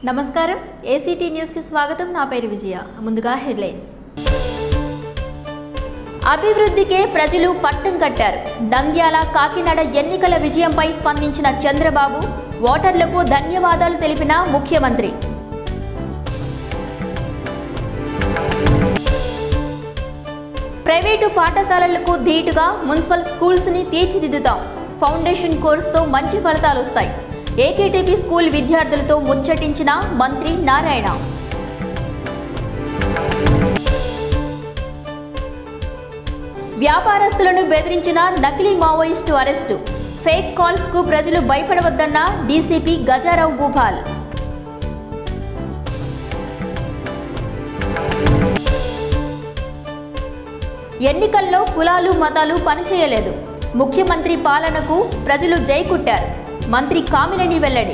నమస్కారం ఏసీటీ న్యూస్కి స్వాగతం నా పేరు విజయ ముందుగా హెడ్లైన్స్ అభివృద్ధికే ప్రజలు పట్టం కట్టారు నంద్యాల కాకినాడ ఎన్నికల విజయంపై స్పందించిన చంద్రబాబు ఓటర్లకు ధన్యవాదాలు తెలిపిన ముఖ్యమంత్రి ప్రైవేటు పాఠశాలలకు ధీటుగా మున్సిపల్ స్కూల్స్ని తీర్చిదిద్దుతాం ఫౌండేషన్ కోర్సుతో మంచి ఫలితాలు వస్తాయి ఏకేటీపీ స్కూల్ విద్యార్థులతో ముచ్చటించిన మంత్రి నారాయణ వ్యాపారస్తులను బెదిరించిన నకిలీ మావోయిస్టు అరెస్టు ఫేక్ కాల్స్ కు ప్రజలు భయపడవద్దన్న డీసీపీ గజారావు భూపాల్ ఎన్నికల్లో కులాలు మతాలు పనిచేయలేదు ముఖ్యమంత్రి పాలనకు ప్రజలు జై కుట్టారు మంత్రి కామినేని వెల్లడి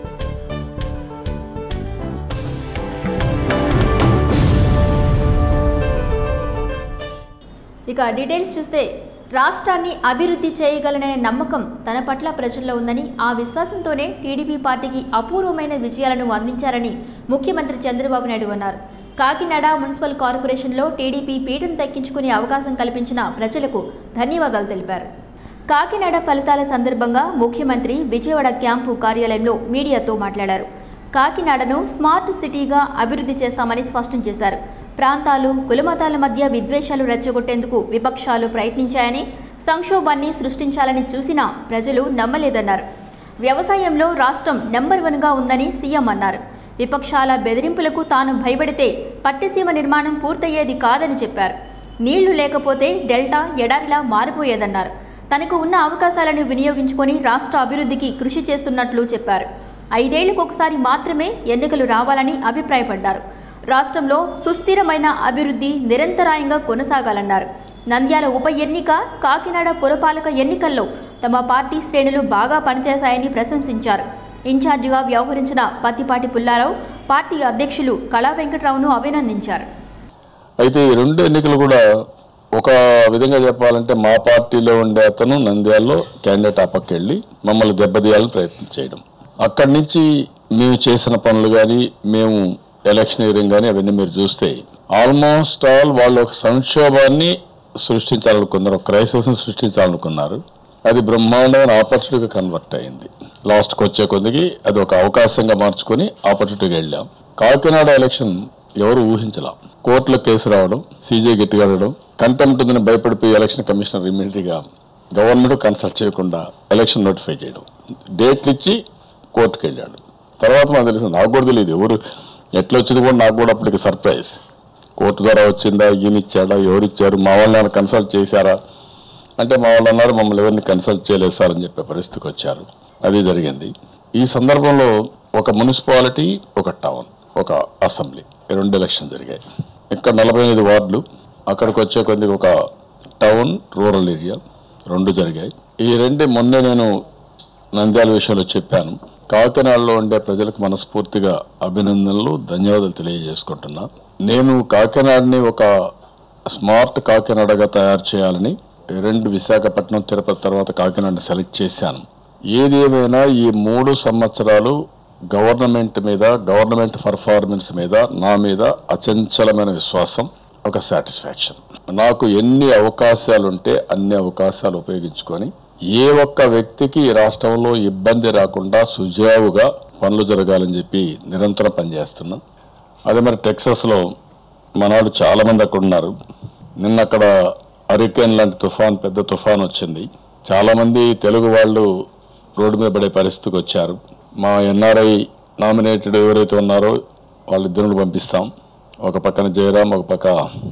ఇక డీటెయిల్స్ చూస్తే రాష్ట్రాన్ని అభివృద్ధి చేయగలననే నమ్మకం తన పట్ల ప్రజల్లో ఉందని ఆ విశ్వాసంతోనే టీడీపీ పార్టీకి అపూర్వమైన విజయాలను అందించారని ముఖ్యమంత్రి చంద్రబాబు నాయుడు అన్నారు కాకినాడ మున్సిపల్ కార్పొరేషన్లో టీడీపీ పీఠం దక్కించుకునే అవకాశం కల్పించిన ప్రజలకు ధన్యవాదాలు తెలిపారు కాకినాడ ఫలితాల సందర్భంగా ముఖ్యమంత్రి విజయవాడ క్యాంపు కార్యాలయంలో మీడియాతో మాట్లాడారు కాకినాడను స్మార్ట్ సిటీగా అభివృద్ధి చేస్తామని స్పష్టం చేశారు ప్రాంతాలు కులమతాల మధ్య విద్వేషాలు రెచ్చగొట్టేందుకు విపక్షాలు ప్రయత్నించాయని సంక్షోభాన్ని సృష్టించాలని చూసినా ప్రజలు నమ్మలేదన్నారు వ్యవసాయంలో రాష్ట్రం నెంబర్ వన్గా ఉందని సీఎం అన్నారు విపక్షాల బెదిరింపులకు తాను భయపడితే పట్టిసీమ నిర్మాణం పూర్తయ్యేది కాదని చెప్పారు నీళ్లు లేకపోతే డెల్టా ఎడారిలా మారిపోయేదన్నారు తనకు ఉన్న అవకాశాలను వినియోగించుకొని రాష్ట్ర అభివృద్ధికి కృషి చేస్తున్నట్లు చెప్పారు ఐదేళ్లకు ఒకసారి మాత్రమే ఎన్నికలు రావాలని అభిప్రాయపడ్డారు రాష్ట్రంలో సుస్థిరమైన అభివృద్ధి నిరంతరాయంగా కొనసాగాలన్నారు నంద్యాల ఉప ఎన్నిక కాకినాడ పురపాలక ఎన్నికల్లో తమ పార్టీ శ్రేణులు బాగా పనిచేశాయని ప్రశంసించారు ఇన్ఛార్జిగా వ్యవహరించిన పత్తిపాటి పుల్లారావు పార్టీ అధ్యక్షులు కళా వెంకట్రావును అభినందించారు అయితే ఈ రెండు ఎన్నికలు కూడా ఒక విధంగా చెప్పాలంటే మా పార్టీలో ఉండే అతను నంద్యాలలో క్యాండిడేట్ ఆ పక్క వెళ్ళి మమ్మల్ని దెబ్బతీయాలని ప్రయత్నం చేయడం అక్కడి నుంచి మేము చేసిన పనులు కానీ మేము ఎలక్షనీరింగ్ కానీ అవన్నీ మీరు చూస్తే ఆల్మోస్ట్ ఆల్ వాళ్ళు ఒక సంక్షోభాన్ని సృష్టించాలనుకున్నారు ఒక క్రైసిస్ని సృష్టించాలనుకున్నారు అది బ్రహ్మాండమైన ఆపర్చునిటీగా కన్వర్ట్ అయింది లాస్ట్కి వచ్చే కొద్దికి అది ఒక అవకాశంగా మార్చుకొని ఆపర్చునిటీగా వెళ్ళాం కాకినాడ ఎలక్షన్ ఎవరు ఊహించలా కోర్టులో కేసు రావడం సీజే గట్టిగా అడగడం కంటెంప్ట్ ఉందని భయపడిపోయి ఎలక్షన్ కమిషనర్ ఇమీడియట్గా గవర్నమెంట్ కన్సల్ట్ చేయకుండా ఎలక్షన్ నోటిఫై చేయడం డేట్లు ఇచ్చి కోర్టుకు వెళ్ళాడు తర్వాత మనకు తెలిసింది నాకు కూడా తెలియదు ఎవరు ఎట్లా వచ్చింది కూడా నాకు కూడా అప్పటికి సర్ప్రైజ్ కోర్టు ద్వారా వచ్చిందా ఈయన ఇచ్చాడా ఎవరు ఇచ్చారు మా వాళ్ళని కన్సల్ట్ చేశారా అంటే మా వాళ్ళు అన్నారు మమ్మల్ని ఎవరిని కన్సల్ట్ చేయలేదు సార్ అని చెప్పే పరిస్థితికి వచ్చారు అది జరిగింది ఈ సందర్భంలో ఒక మున్సిపాలిటీ ఒక టౌన్ ఒక అసెంబ్లీ ఈ రెండు ఎలక్షన్ జరిగాయి ఇక్కడ నలభై ఎనిమిది వార్డులు అక్కడికి వచ్చే కొద్దిగా ఒక టౌన్ రూరల్ ఏరియా రెండు జరిగాయి ఈ రెండు మొన్నే నేను నంద్యాల విషయంలో చెప్పాను కాకినాడలో ఉండే ప్రజలకు మనస్ఫూర్తిగా అభినందనలు ధన్యవాదాలు తెలియజేసుకుంటున్నా నేను కాకినాడని ఒక స్మార్ట్ కాకినాడగా తయారు చేయాలని రెండు విశాఖపట్నం తిరుపతి తర్వాత కాకినాడని సెలెక్ట్ చేశాను ఏది ఏమైనా ఈ మూడు సంవత్సరాలు గవర్నమెంట్ మీద గవర్నమెంట్ పర్ఫార్మెన్స్ మీద నా మీద అచంచలమైన విశ్వాసం ఒక సాటిస్ఫాక్షన్ నాకు ఎన్ని అవకాశాలు ఉంటే అన్ని అవకాశాలు ఉపయోగించుకొని ఏ ఒక్క వ్యక్తికి ఈ రాష్ట్రంలో ఇబ్బంది రాకుండా సుజావుగా పనులు జరగాలని చెప్పి నిరంతరం పనిచేస్తున్నా అదే మరి టెక్సస్లో మనాడు చాలామంది అక్కడ ఉన్నారు నిన్న అక్కడ హరికేన్ లాంటి తుఫాన్ పెద్ద తుఫాన్ వచ్చింది చాలామంది తెలుగు వాళ్ళు రోడ్డు మీద పడే పరిస్థితికి వచ్చారు మా ఎన్ఆర్ఐ నామినేటెడ్ ఎవరైతే ఉన్నారో వాళ్ళిద్దరిని పంపిస్తాం ఒక పక్కన జయరాం ఒక పక్క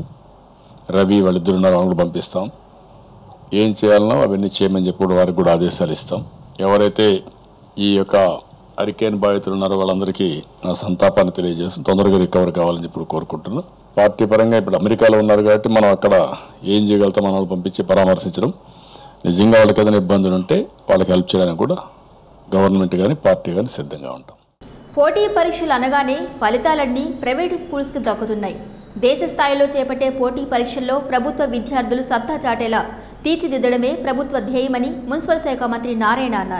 రవి వాళ్ళిద్దరు ఉన్నారు వాళ్ళని కూడా పంపిస్తాం ఏం చేయాలనో అవన్నీ చేయమని చెప్పి కూడా వారికి కూడా ఆదేశాలు ఇస్తాం ఎవరైతే ఈ యొక్క హరికేన్ బాధితులు ఉన్నారో వాళ్ళందరికీ నా సంతాపాన్ని తెలియజేస్తాం తొందరగా రికవర్ కావాలని చెప్పి కోరుకుంటున్నాం పార్టీ పరంగా ఇప్పుడు అమెరికాలో ఉన్నారు కాబట్టి మనం అక్కడ ఏం చేయగలుగుతాం మనం పంపించి పరామర్శించడం నిజంగా వాళ్ళకి ఏదైనా ఇబ్బందులు ఉంటే వాళ్ళకి హెల్ప్ చేయడానికి కూడా గవర్నమెంట్ కానీ పార్టీ కానీ సిద్ధంగా ఉంటాం పోటీ పరీక్షలు అనగానే ఫలితాలన్నీ ప్రైవేటు స్కూల్స్కి దక్కుతున్నాయి దేశ స్థాయిలో చేపట్టే పోటీ పరీక్షల్లో ప్రభుత్వ విద్యార్థులు సత్తా చాటేలా తీర్చిదిద్దడమే ప్రభుత్వ ధ్యేయమని మున్సిపల్ శాఖ మంత్రి నారాయణ అన్నారు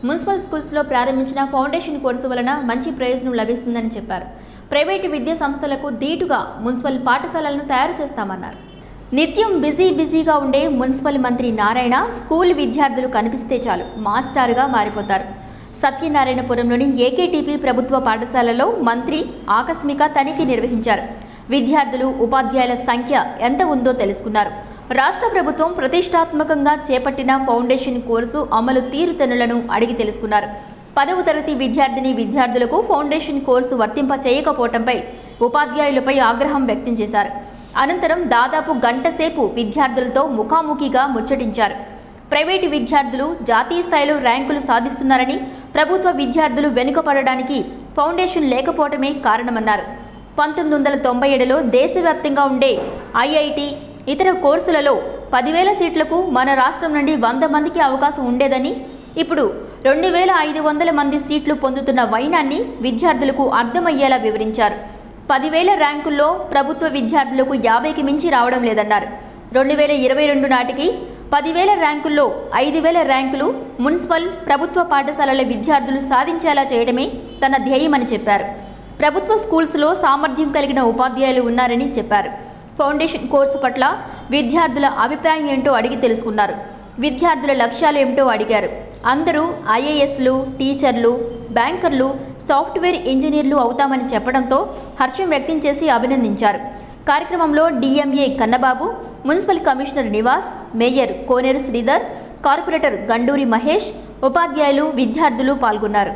మున్సిపల్ స్కూల్స్లో ప్రారంభించిన ఫౌండేషన్ కోర్సు వలన మంచి ప్రయోజనం లభిస్తుందని చెప్పారు ప్రైవేటు విద్యా సంస్థలకు ధీటుగా మున్సిపల్ పాఠశాలలను తయారు చేస్తామన్నారు నిత్యం బిజీ బిజీగా ఉండే మున్సిపల్ మంత్రి నారాయణ స్కూల్ విద్యార్థులు కనిపిస్తే చాలు మాస్టారుగా మారిపోతారు సత్యనారాయణపురంలోని ఏకేటీపీ ప్రభుత్వ పాఠశాలలో మంత్రి ఆకస్మిక తనిఖీ నిర్వహించారు విద్యార్థులు ఉపాధ్యాయుల సంఖ్య ఎంత ఉందో తెలుసుకున్నారు రాష్ట్ర ప్రభుత్వం ప్రతిష్టాత్మకంగా చేపట్టిన ఫౌండేషన్ కోర్సు అమలు తీరుతెన్నులను అడిగి తెలుసుకున్నారు పదవ తరగతి విద్యార్థిని విద్యార్థులకు ఫౌండేషన్ కోర్సు వర్తింప చేయకపోవడంపై ఉపాధ్యాయులపై ఆగ్రహం వ్యక్తం చేశారు అనంతరం దాదాపు గంట సేపు విద్యార్థులతో ముఖాముఖిగా ముచ్చటించారు ప్రైవేటు విద్యార్థులు జాతీయ స్థాయిలో ర్యాంకులు సాధిస్తున్నారని ప్రభుత్వ విద్యార్థులు వెనుకపడడానికి ఫౌండేషన్ లేకపోవడమే కారణమన్నారు పంతొమ్మిది వందల తొంభై ఏడులో దేశవ్యాప్తంగా ఉండే ఐఐటి ఇతర కోర్సులలో పదివేల సీట్లకు మన రాష్ట్రం నుండి వంద మందికి అవకాశం ఉండేదని ఇప్పుడు రెండు వేల ఐదు వందల మంది సీట్లు పొందుతున్న వైనాన్ని విద్యార్థులకు అర్థమయ్యేలా వివరించారు పదివేల ర్యాంకుల్లో ప్రభుత్వ విద్యార్థులకు యాభైకి మించి రావడం లేదన్నారు రెండు వేల ఇరవై రెండు నాటికి పదివేల ర్యాంకుల్లో ఐదు వేల ర్యాంకులు మున్సిపల్ ప్రభుత్వ పాఠశాలల విద్యార్థులు సాధించేలా చేయడమే తన ధ్యేయమని చెప్పారు ప్రభుత్వ స్కూల్స్లో సామర్థ్యం కలిగిన ఉపాధ్యాయులు ఉన్నారని చెప్పారు ఫౌండేషన్ కోర్సు పట్ల విద్యార్థుల అభిప్రాయం ఏంటో అడిగి తెలుసుకున్నారు విద్యార్థుల లక్ష్యాలు ఏమిటో అడిగారు అందరూ ఐఏఎస్లు టీచర్లు బ్యాంకర్లు సాఫ్ట్వేర్ ఇంజనీర్లు అవుతామని చెప్పడంతో హర్షం వ్యక్తం చేసి అభినందించారు కార్యక్రమంలో DMA Kannababu municipal commissioner Nivas mayor Koneru Sridhar corporator Ganduri Mahesh ఉపాధ్యాయులు విద్యార్థులు పాల్గొన్నారు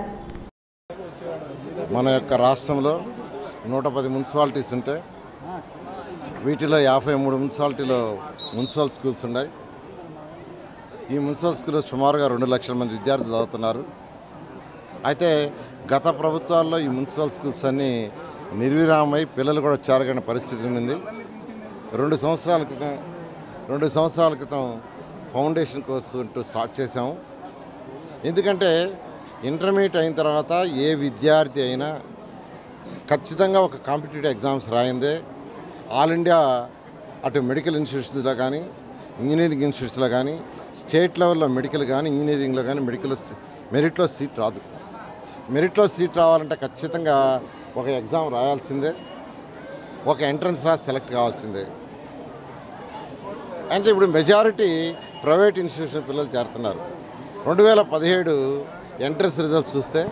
మన యొక్క రాష్ట్రంలో నూట పది మున్సిపాలిటీస్ ఉంటాయి వీటిలో యాభై మూడు మున్సిపాలిటీలో మున్సిపల్ స్కూల్స్ ఉన్నాయి ఈ మున్సిపల్ స్కూల్లో సుమారుగా రెండు లక్షల మంది విద్యార్థులు చదువుతున్నారు అయితే గత ప్రభుత్వాల్లో ఈ మున్సిపల్ స్కూల్స్ అన్నీ నిర్విరామై పిల్లలు కూడా చేరగని పరిస్థితి ఉంది రెండు సంవత్సరాల క్రితం రెండు సంవత్సరాల క్రితం ఫౌండేషన్ కోర్సు అంటూ స్టార్ట్ చేసాము ఎందుకంటే ఇంటర్మీడియట్ అయిన తర్వాత ఏ విద్యార్థి అయినా ఖచ్చితంగా ఒక కాంపిటేటివ్ ఎగ్జామ్స్ రాయిందే ఆల్ ఇండియా అటు మెడికల్ ఇన్స్టిట్యూట్స్లో కానీ ఇంజనీరింగ్ ఇన్స్టిట్యూట్స్లో కానీ స్టేట్ లెవెల్లో మెడికల్ కానీ ఇంజనీరింగ్లో కానీ మెడికల్ మెరిట్లో సీట్ రాదు మెరిట్లో సీట్ రావాలంటే ఖచ్చితంగా ఒక ఎగ్జామ్ రాయాల్సిందే ఒక ఎంట్రన్స్ రాసి సెలెక్ట్ కావాల్సిందే అంటే ఇప్పుడు మెజారిటీ ప్రైవేట్ ఇన్స్టిట్యూషన్ పిల్లలు చేరుతున్నారు రెండు వేల పదిహేడు ఎంట్రన్స్ రిజల్ట్స్ చూస్తే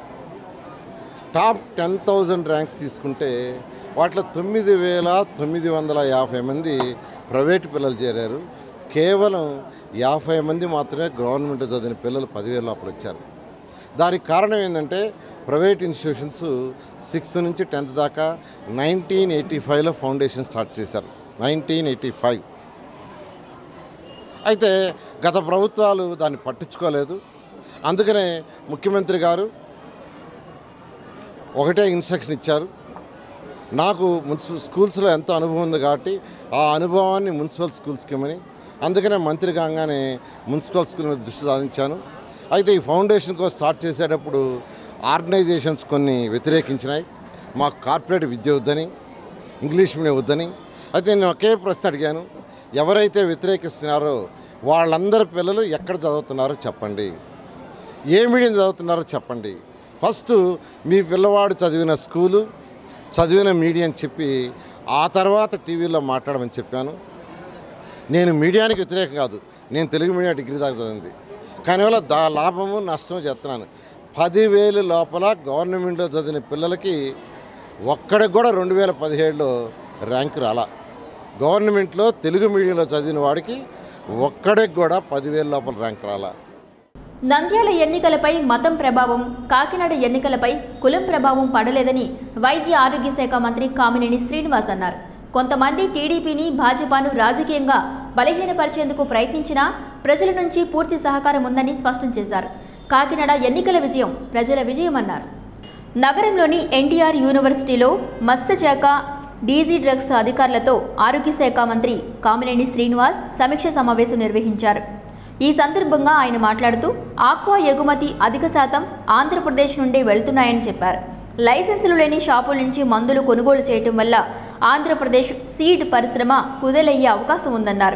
టాప్ టెన్ థౌజండ్ ర్యాంక్స్ తీసుకుంటే వాటిలో తొమ్మిది వేల తొమ్మిది వందల యాభై మంది ప్రైవేట్ పిల్లలు చేరారు కేవలం యాభై మంది మాత్రమే గవర్నమెంట్ చదివిన పిల్లలు పదివేల లోపల వచ్చారు దానికి కారణం ఏంటంటే ప్రైవేట్ ఇన్స్టిట్యూషన్స్ సిక్స్త్ నుంచి టెన్త్ దాకా నైన్టీన్ ఎయిటీ ఫైవ్లో ఫౌండేషన్ స్టార్ట్ చేశారు నైన్టీన్ ఎయిటీ ఫైవ్ అయితే గత ప్రభుత్వాలు దాన్ని పట్టించుకోలేదు అందుకనే ముఖ్యమంత్రి గారు ఒకటే ఇన్స్ట్రక్షన్ ఇచ్చారు నాకు మున్సిపల్ స్కూల్స్లో ఎంతో అనుభవం ఉంది కాబట్టి ఆ అనుభవాన్ని మున్సిపల్ స్కూల్స్కి ఇమ్మని అందుకనే మంత్రి కాగానే మున్సిపల్ స్కూల్ మీద దృష్టి సాధించాను అయితే ఈ ఫౌండేషన్ కోసం స్టార్ట్ చేసేటప్పుడు ఆర్గనైజేషన్స్ కొన్ని వ్యతిరేకించినాయి మాకు కార్పొరేట్ విద్య వద్దని ఇంగ్లీష్ మీడియం వద్దని అయితే నేను ఒకే ప్రశ్న అడిగాను ఎవరైతే వ్యతిరేకిస్తున్నారో వాళ్ళందరి పిల్లలు ఎక్కడ చదువుతున్నారో చెప్పండి ఏ మీడియం చదువుతున్నారో చెప్పండి ఫస్ట్ మీ పిల్లవాడు చదివిన స్కూలు చదివిన మీడియం చెప్పి ఆ తర్వాత టీవీలో మాట్లాడమని చెప్పాను నేను మీడియానికి వ్యతిరేకం కాదు నేను తెలుగు మీడియం డిగ్రీ దాకా చదివింది కానీ వల్ల దా లాభము నష్టము చేస్తున్నాను పదివేలు లోపల గవర్నమెంట్లో చదివిన పిల్లలకి ఒక్కడికి కూడా రెండు వేల పదిహేడులో ర్యాంకు రాలా గవర్నమెంట్లో తెలుగు మీడియంలో చదివిన వాడికి ఒక్కడికి కూడా పదివేల లోపల ర్యాంక్ రాలా నంద్యాల ఎన్నికలపై మతం ప్రభావం కాకినాడ ఎన్నికలపై కులం ప్రభావం పడలేదని వైద్య ఆరోగ్య శాఖ మంత్రి కామినేని శ్రీనివాస్ అన్నారు కొంతమంది టీడీపీని భాజపాను రాజకీయంగా బలహీనపరిచేందుకు ప్రయత్నించినా ప్రజల నుంచి పూర్తి సహకారం ఉందని స్పష్టం చేశారు కాకినాడ ఎన్నికల విజయం ప్రజల విజయమన్నారు నగరంలోని ఎన్టీఆర్ యూనివర్సిటీలో మత్స్యశాఖ డీజీ డ్రగ్స్ అధికారులతో ఆరోగ్య శాఖ మంత్రి కామినేని శ్రీనివాస్ సమీక్ష సమావేశం నిర్వహించారు ఈ సందర్భంగా ఆయన మాట్లాడుతూ ఆక్వా ఎగుమతి అధిక శాతం ఆంధ్రప్రదేశ్ నుండి వెళ్తున్నాయని చెప్పారు లైసెన్సులు లేని షాపుల నుంచి మందులు కొనుగోలు చేయటం వల్ల ఆంధ్రప్రదేశ్ సీడ్ పరిశ్రమ కుదేలయ్యే అవకాశం ఉందన్నారు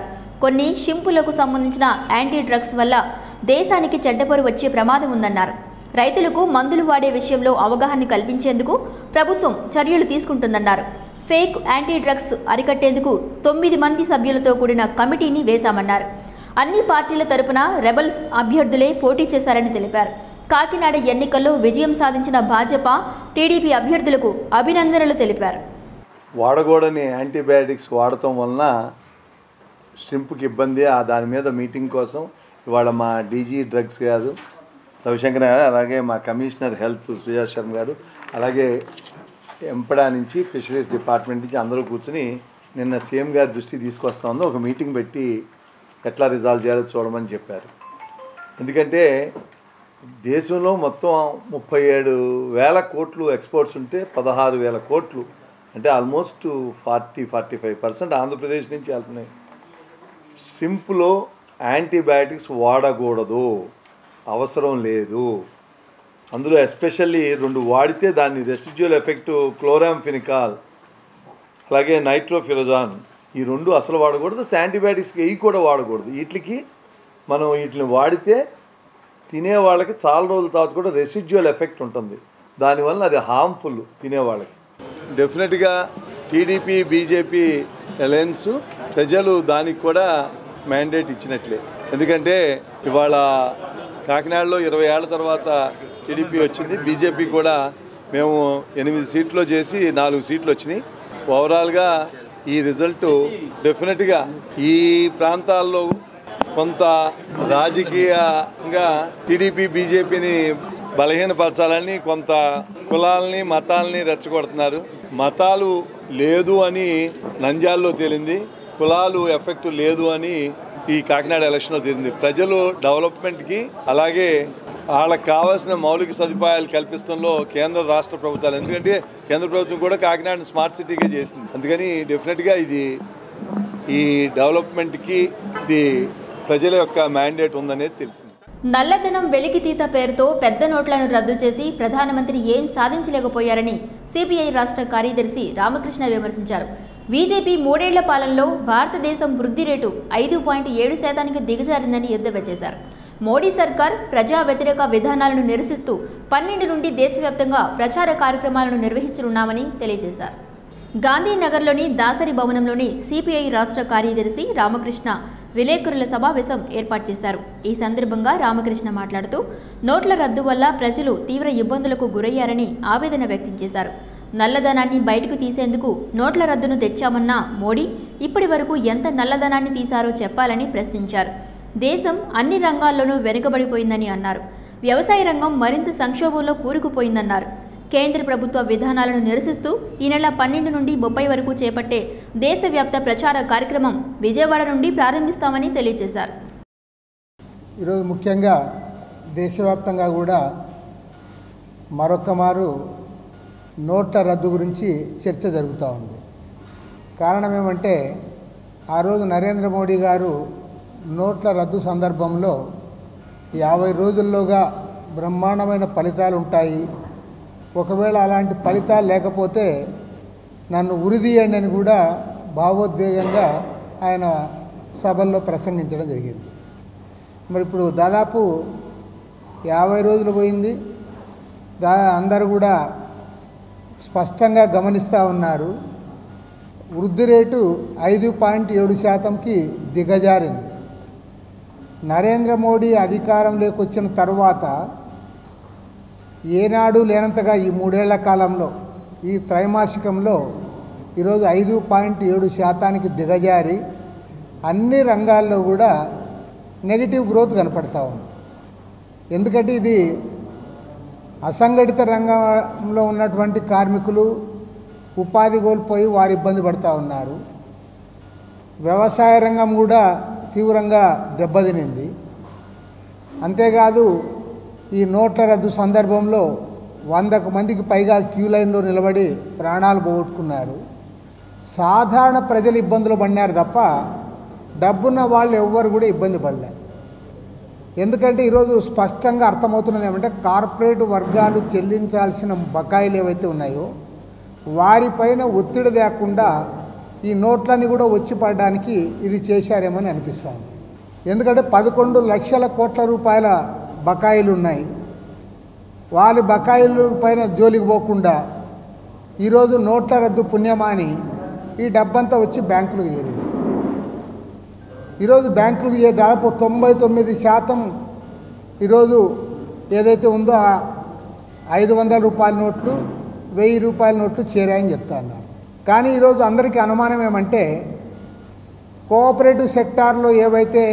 కొన్ని షింపులకు సంబంధించిన యాంటీ డ్రగ్స్ వల్ల దేశానికి చెడ్డపరు వచ్చే ప్రమాదం ఉందన్నారు రైతులకు మందులు వాడే విషయంలో అవగాహన కల్పించేందుకు ప్రభుత్వం చర్యలు తీసుకుంటుందన్నారు ఫేక్ యాంటీ డ్రగ్స్ అరికట్టేందుకు తొమ్మిది మంది సభ్యులతో కూడిన కమిటీని వేశామన్నారు అన్ని పార్టీల తరపున రెబల్స్ అభ్యర్థులే పోటీ చేశారని తెలిపారు కాకినాడ ఎన్నికల్లో విజయం సాధించిన భాజపా టీడీపీ అభ్యర్థులకు అభినందనలు తెలిపారు వాడకూడని యాంటీబయాటిక్స్ వాడటం వలన షింప్కి ఇబ్బంది ఆ దాని మీద మీటింగ్ కోసం ఇవాళ మా డీజీ డ్రగ్స్ గారు రవిశంకర్ గారు అలాగే మా కమిషనర్ హెల్త్ సుజా శర్మ గారు అలాగే ఎంపడా నుంచి ఫిషరీస్ డిపార్ట్మెంట్ నుంచి అందరూ కూర్చుని నిన్న సీఎం గారి దృష్టికి తీసుకొస్తామని ఒక మీటింగ్ పెట్టి ఎట్లా రిజాల్వ్ చేయాలో చూడమని చెప్పారు ఎందుకంటే దేశంలో మొత్తం ముప్పై ఏడు వేల కోట్లు ఎక్స్పోర్ట్స్ ఉంటే పదహారు వేల కోట్లు అంటే almost forty forty five percent Andhra Pradesh నుంచి వెళ్తున్నాయి స్ట్రింప్లో యాంటీబయాటిక్స్ వాడకూడదు అవసరం లేదు అందులో ఎస్పెషల్లీ రెండు వాడితే దాని రెసిడ్యువల్ ఎఫెక్ట్ క్లోరాంఫినికాల్ అలాగే నైట్రోఫిరజాన్ ఈ రెండు అసలు వాడకూడదు యాంటీబయాటిక్స్కి ఇవి కూడా వాడకూడదు వీటికి మనం వీటిని వాడితే తినే వాళ్ళకి చాలా రోజుల తర్వాత కూడా రెసిడ్యువల్ ఎఫెక్ట్ ఉంటుంది దానివల్ల అది హార్మ్ఫుల్ తినేవాళ్ళకి డెఫినెట్గా టీడీపీ బీజేపీ అలయన్స్ ప్రజలు దానికి కూడా మ్యాండేట్ ఇచ్చినట్లే ఎందుకంటే ఇవాళ కాకినాడలో ఇరవై ఏళ్ళ తర్వాత టీడీపీ వచ్చింది బీజేపీ కూడా మేము ఎనిమిది సీట్లు చేసి నాలుగు సీట్లు వచ్చినాయి ఓవరాల్గా ఈ రిజల్ట్ డెఫినెట్గా ఈ ప్రాంతాల్లో కొంత రాజకీయంగా టీడీపీ బీజేపీని బలహీనపరచాలని కొంత కులాలని మతాలని రెచ్చగొడుతున్నారు మతాలు లేదు అని నంద్యాలలో తేలింది కులాలు ఎఫెక్ట్ లేదు అని ఈ కాకినాడ ఎలక్షన్లో తేలింది ప్రజలు డెవలప్మెంట్కి అలాగే వాళ్ళకి కావాల్సిన మౌలిక సదుపాయాలు కల్పిస్తంలో కేంద్ర రాష్ట్ర ప్రభుత్వాలు ఎందుకంటే కేంద్ర ప్రభుత్వం కూడా కాకినాడ స్మార్ట్ సిటీగా చేసింది అందుకని డెఫినెట్గా ఇది ఈ డెవలప్మెంట్కి ఇది ప్రజల యొక్క మ్యాండేట్ ఉందనేది తెలిసింది నల్లధనం వెలికితీత పేరుతో పెద్ద నోట్లను రద్దు చేసి ప్రధానమంత్రి ఏం సాధించలేకపోయారని సిపిఐ రాష్ట్ర కార్యదర్శి రామకృష్ణ విమర్శించారు బీజేపీ మూడేళ్ల పాలనలో భారతదేశం వృద్ధి రేటు ఐదు పాయింట్ ఏడు శాతానికి దిగజారిందని ఎద్దేవా చేశారు మోడీ సర్కార్ ప్రజా వ్యతిరేక విధానాలను నిరసిస్తూ పన్నెండు నుండి దేశవ్యాప్తంగా ప్రచార కార్యక్రమాలను నిర్వహించనున్నామని తెలియజేశారు గాంధీనగర్లోని దాసరి భవనంలోని సిపిఐ రాష్ట్ర కార్యదర్శి రామకృష్ణ విలేకరుల సమావేశం ఏర్పాటు చేశారు ఈ సందర్భంగా రామకృష్ణ మాట్లాడుతూ నోట్ల రద్దు వల్ల ప్రజలు తీవ్ర ఇబ్బందులకు గురయ్యారని ఆవేదన వ్యక్తం చేశారు నల్లధనాన్ని బయటకు తీసేందుకు నోట్ల రద్దును తెచ్చామన్న మోడీ ఇప్పటి వరకు ఎంత నల్లధనాన్ని తీశారో చెప్పాలని ప్రశ్నించారు దేశం అన్ని రంగాల్లోనూ వెనుకబడిపోయిందని అన్నారు వ్యవసాయ రంగం మరింత సంక్షోభంలో కూరుకుపోయిందన్నారు కేంద్ర ప్రభుత్వ విధానాలను నిరసిస్తూ ఈ నెల పన్నెండు నుండి ముప్పై వరకు చేపట్టే దేశవ్యాప్త ప్రచార కార్యక్రమం విజయవాడ నుండి ప్రారంభిస్తామని తెలియజేశారు ఈరోజు ముఖ్యంగా దేశవ్యాప్తంగా కూడా మరొక మారు నోట్ల రద్దు గురించి చర్చ జరుగుతూ ఉంది కారణం ఏమంటే ఆ రోజు నరేంద్ర మోడీ గారు నోట్ల రద్దు సందర్భంలో యాభై రోజుల్లోగా బ్రహ్మాండమైన ఫలితాలు ఉంటాయి ఒకవేళ అలాంటి ఫలితాలు లేకపోతే నన్ను ఉరిదీయండి అని కూడా భావోద్వేగంగా ఆయన సభల్లో ప్రసంగించడం జరిగింది మరి ఇప్పుడు దాదాపు యాభై రోజులు పోయింది దా అందరూ కూడా స్పష్టంగా గమనిస్తూ ఉన్నారు వృద్ధి రేటు ఐదు పాయింట్ ఏడు శాతంకి దిగజారింది నరేంద్ర మోడీ అధికారంలోకి వచ్చిన తర్వాత ఏనాడు లేనంతగా ఈ మూడేళ్ల కాలంలో ఈ త్రైమాసికంలో ఈరోజు ఐదు పాయింట్ ఏడు శాతానికి దిగజారి అన్ని రంగాల్లో కూడా నెగిటివ్ గ్రోత్ కనపడతా ఉంది ఎందుకంటే ఇది అసంఘటిత రంగంలో ఉన్నటువంటి కార్మికులు ఉపాధి కోల్పోయి వారు ఇబ్బంది పడుతూ ఉన్నారు వ్యవసాయ రంగం కూడా తీవ్రంగా దెబ్బతినింది అంతేకాదు ఈ నోట్ల రద్దు సందర్భంలో వందకు మందికి పైగా క్యూ లైన్లో నిలబడి ప్రాణాలు పోగొట్టుకున్నారు సాధారణ ప్రజలు ఇబ్బందులు పడినారు తప్ప డబ్బున్న వాళ్ళు ఎవ్వరు కూడా ఇబ్బంది పడలే ఎందుకంటే ఈరోజు స్పష్టంగా అర్థమవుతున్నది ఏమంటే కార్పొరేట్ వర్గాలు చెల్లించాల్సిన బకాయిలు ఏవైతే ఉన్నాయో వారిపైన ఒత్తిడి లేకుండా ఈ నోట్లన్నీ కూడా వచ్చి పడడానికి ఇది చేశారేమని అనిపిస్తాను ఎందుకంటే పదకొండు లక్షల కోట్ల రూపాయల బకాయిలు ఉన్నాయి వాళ్ళ బకాయిలు పైన జోలికి పోకుండా ఈరోజు నోట్ల రద్దు పుణ్యమాని ఈ డబ్బంతా వచ్చి బ్యాంకులకు చేరింది ఈరోజు బ్యాంకులకు చే- దాదాపు తొంభై తొమ్మిది శాతం ఈరోజు ఏదైతే ఉందో ఆ ఐదు వందల రూపాయల నోట్లు వెయ్యి రూపాయల నోట్లు చేరాయని చెప్తా ఉన్నారు కానీ ఈరోజు అందరికీ అనుమానం ఏమంటే కోఆపరేటివ్ సెక్టార్లో ఏవైతే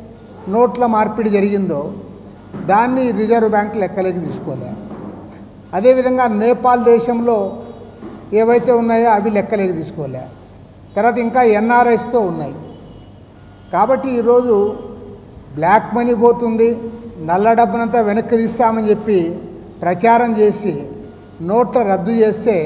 నోట్ల మార్పిడి జరిగిందో దాన్ని రిజర్వ్ బ్యాంక్ లెక్కలోకి తీసుకోలే అదేవిధంగా నేపాల్ దేశంలో ఏవైతే ఉన్నాయో అవి లెక్కలోకి తీసుకోలే తర్వాత ఇంకా ఎన్ఆర్ఐస్తో ఉన్నాయి కాబట్టి ఈరోజు బ్లాక్ మనీ పోతుంది నల్ల డబ్బునంతా వెనక్కి తీస్తామని చెప్పి ప్రచారం చేసి నోట్ల రద్దు చేస్తే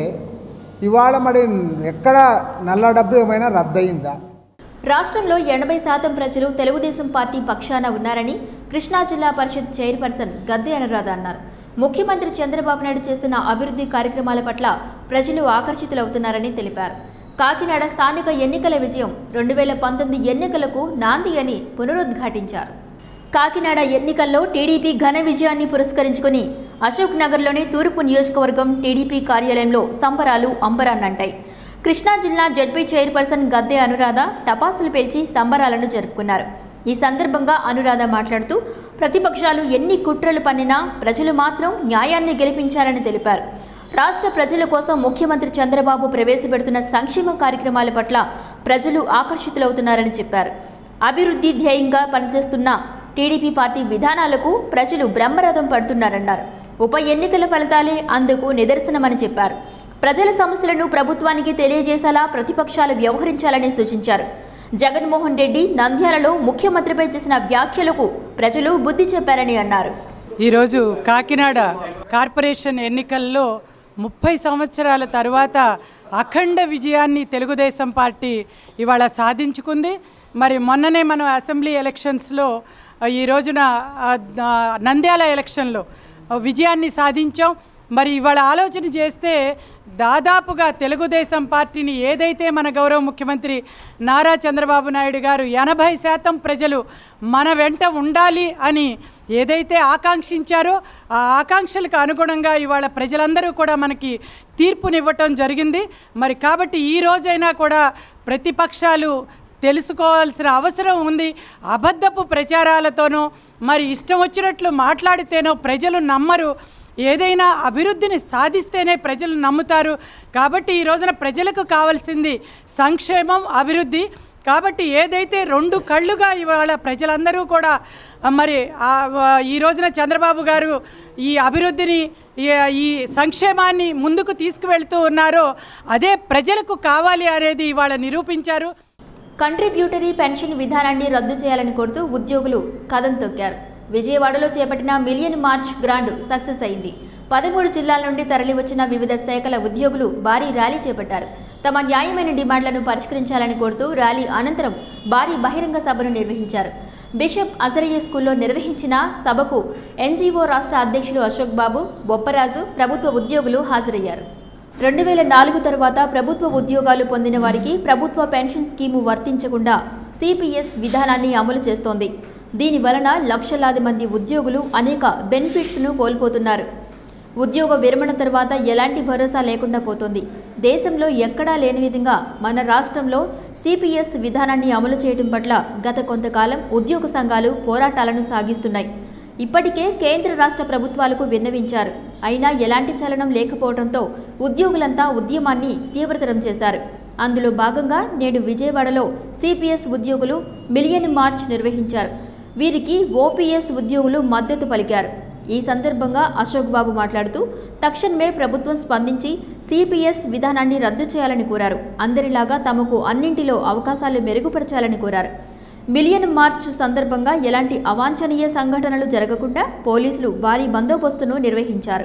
ఇవాళ మరి ఎక్కడ నల్ల డబ్బు ఏమైనా రద్దు అయిందా రాష్ట్రంలో ఎనభై శాతం ప్రజలు తెలుగుదేశం పార్టీ పక్షాన ఉన్నారని కృష్ణా జిల్లా పరిషత్ చైర్పర్సన్ గద్దె అనురాధ అన్నారు ముఖ్యమంత్రి చంద్రబాబు నాయుడు చేస్తున్న అభివృద్ధి కార్యక్రమాల పట్ల ప్రజలు ఆకర్షితులవుతున్నారని తెలిపారు కాకినాడ స్థానిక ఎన్నికల విజయం రెండు వేల పంతొమ్మిది ఎన్నికలకు నాంది అని పునరుద్ఘాటించారు కాకినాడ ఎన్నికల్లో టీడీపీ ఘన విజయాన్ని పురస్కరించుకుని అశోక్ నగర్లోని తూర్పు నియోజకవర్గం టీడీపీ కార్యాలయంలో సంబరాలు అంబరాన్నంటాయి కృష్ణా జిల్లా జడ్పీ చైర్పర్సన్ గద్దె అనురాధ టపాసులు పేల్చి సంబరాలను జరుపుకున్నారు ఈ సందర్భంగా అనురాధ మాట్లాడుతూ ప్రతిపక్షాలు ఎన్ని కుట్రలు పన్నినా ప్రజలు మాత్రం న్యాయాన్ని గెలిపించారని తెలిపారు రాష్ట్ర ప్రజల కోసం ముఖ్యమంత్రి చంద్రబాబు ప్రవేశపెడుతున్న సంక్షేమ కార్యక్రమాల పట్ల ప్రజలు ఆకర్షితులవుతున్నారని చెప్పారు అభివృద్ధి ధ్యేయంగా పనిచేస్తున్న టీడీపీ పార్టీ విధానాలకు ప్రజలు బ్రహ్మరథం పడుతున్నారన్నారు ఉప ఎన్నికల ఫలితాలే అందుకు నిదర్శనమని చెప్పారు ప్రజల సమస్యలను ప్రభుత్వానికి తెలియజేసేలా ప్రతిపక్షాలు వ్యవహరించాలని సూచించారు జగన్మోహన్ రెడ్డి నంద్యాలలో ముఖ్యమంత్రిపై చేసిన వ్యాఖ్యలకు ప్రజలు బుద్ధి చెప్పారని అన్నారు ఈరోజు కాకినాడ కార్పొరేషన్ ఎన్నికల్లో ముప్పై సంవత్సరాల తర్వాత అఖండ విజయాన్ని తెలుగుదేశం పార్టీ ఇవాళ సాధించుకుంది మరి మొన్ననే మనం అసెంబ్లీ ఎలక్షన్స్లో ఈ రోజున ఆ, ఆ, నంద్యాల ఎలక్షన్లో విజయాన్ని సాధించాం మరి ఇవాళ ఆలోచన చేస్తే దాదాపుగా తెలుగుదేశం పార్టీని ఏదైతే మన గౌరవ ముఖ్యమంత్రి నారా చంద్రబాబు నాయుడు గారు ఎనభై శాతం ప్రజలు మన వెంట ఉండాలి అని ఏదైతే ఆకాంక్షించారో ఆ ఆకాంక్షలకు అనుగుణంగా ఇవాళ ప్రజలందరూ కూడా మనకి తీర్పునివ్వటం జరిగింది మరి కాబట్టి ఈ రోజైనా కూడా ప్రతిపక్షాలు తెలుసుకోవాల్సిన అవసరం ఉంది అబద్ధపు ప్రచారాలతోనో మరి ఇష్టం వచ్చినట్లు మాట్లాడితేనో ప్రజలు నమ్మరు ఏదైనా అభివృద్ధిని సాధిస్తేనే ప్రజలు నమ్ముతారు కాబట్టి ఈ రోజున ప్రజలకు కావాల్సింది సంక్షేమం అభివృద్ధి కాబట్టి ఏదైతే రెండు కళ్ళుగా ఇవాళ ప్రజలందరూ కూడా ఆ, మరి ఆ, ఆ, ఈ రోజున చంద్రబాబు గారు ఈ అభివృద్ధిని ఈ- ఈ సంక్షేమాన్ని ముందుకు తీసుకువెళ్తూ ఉన్నారో అదే ప్రజలకు కావాలి అనేది ఇవాళ నిరూపించారు కంట్రిబ్యూటరీ పెన్షన్ విధానాన్ని రద్దు చేయాలని కోరుతూ ఉద్యోగులు కథం తొక్కారు విజయవాడలో చేపట్టిన మిలియన్ మార్చ్ గ్రాండ్ సక్సెస్ అయింది పదమూడు జిల్లాల నుండి తరలివచ్చిన వివిధ శాఖల ఉద్యోగులు భారీ ర్యాలీ చేపట్టారు తమ న్యాయమైన డిమాండ్లను పరిష్కరించాలని కోరుతూ ర్యాలీ అనంతరం భారీ బహిరంగ సభను నిర్వహించారు బిషప్ అజరయ్య స్కూల్లో నిర్వహించిన సభకు ఎన్జీఓ రాష్ట్ర అధ్యక్షులు అశోక్ బాబు బొప్పరాజు ప్రభుత్వ ఉద్యోగులు హాజరయ్యారు రెండు వేల నాలుగు తర్వాత ప్రభుత్వ ఉద్యోగాలు పొందిన వారికి ప్రభుత్వ పెన్షన్ స్కీము వర్తించకుండా సిపిఎస్ విధానాన్ని అమలు చేస్తోంది దీని వలన లక్షలాది మంది ఉద్యోగులు అనేక బెనిఫిట్స్ను కోల్పోతున్నారు ఉద్యోగ విరమణ తర్వాత ఎలాంటి భరోసా లేకుండా పోతోంది దేశంలో ఎక్కడా లేని విధంగా మన రాష్ట్రంలో సిపిఎస్ విధానాన్ని అమలు చేయడం పట్ల గత కొంతకాలం ఉద్యోగ సంఘాలు పోరాటాలను సాగిస్తున్నాయి ఇప్పటికే కేంద్ర రాష్ట్ర ప్రభుత్వాలకు విన్నవించారు అయినా ఎలాంటి చలనం లేకపోవడంతో ఉద్యోగులంతా ఉద్యమాన్ని తీవ్రతరం చేశారు అందులో భాగంగా నేడు విజయవాడలో సిపిఎస్ ఉద్యోగులు మిలియన్ మార్చ్ నిర్వహించారు వీరికి ఓపీఎస్ ఉద్యోగులు మద్దతు పలికారు ఈ సందర్భంగా అశోక్ బాబు మాట్లాడుతూ తక్షణమే ప్రభుత్వం స్పందించి సిపిఎస్ విధానాన్ని రద్దు చేయాలని కోరారు అందరిలాగా తమకు అన్నింటిలో అవకాశాలు మెరుగుపరచాలని కోరారు మిలియన్ మార్చ్ సందర్భంగా ఎలాంటి అవాంఛనీయ సంఘటనలు జరగకుండా పోలీసులు భారీ బందోబస్తును నిర్వహించారు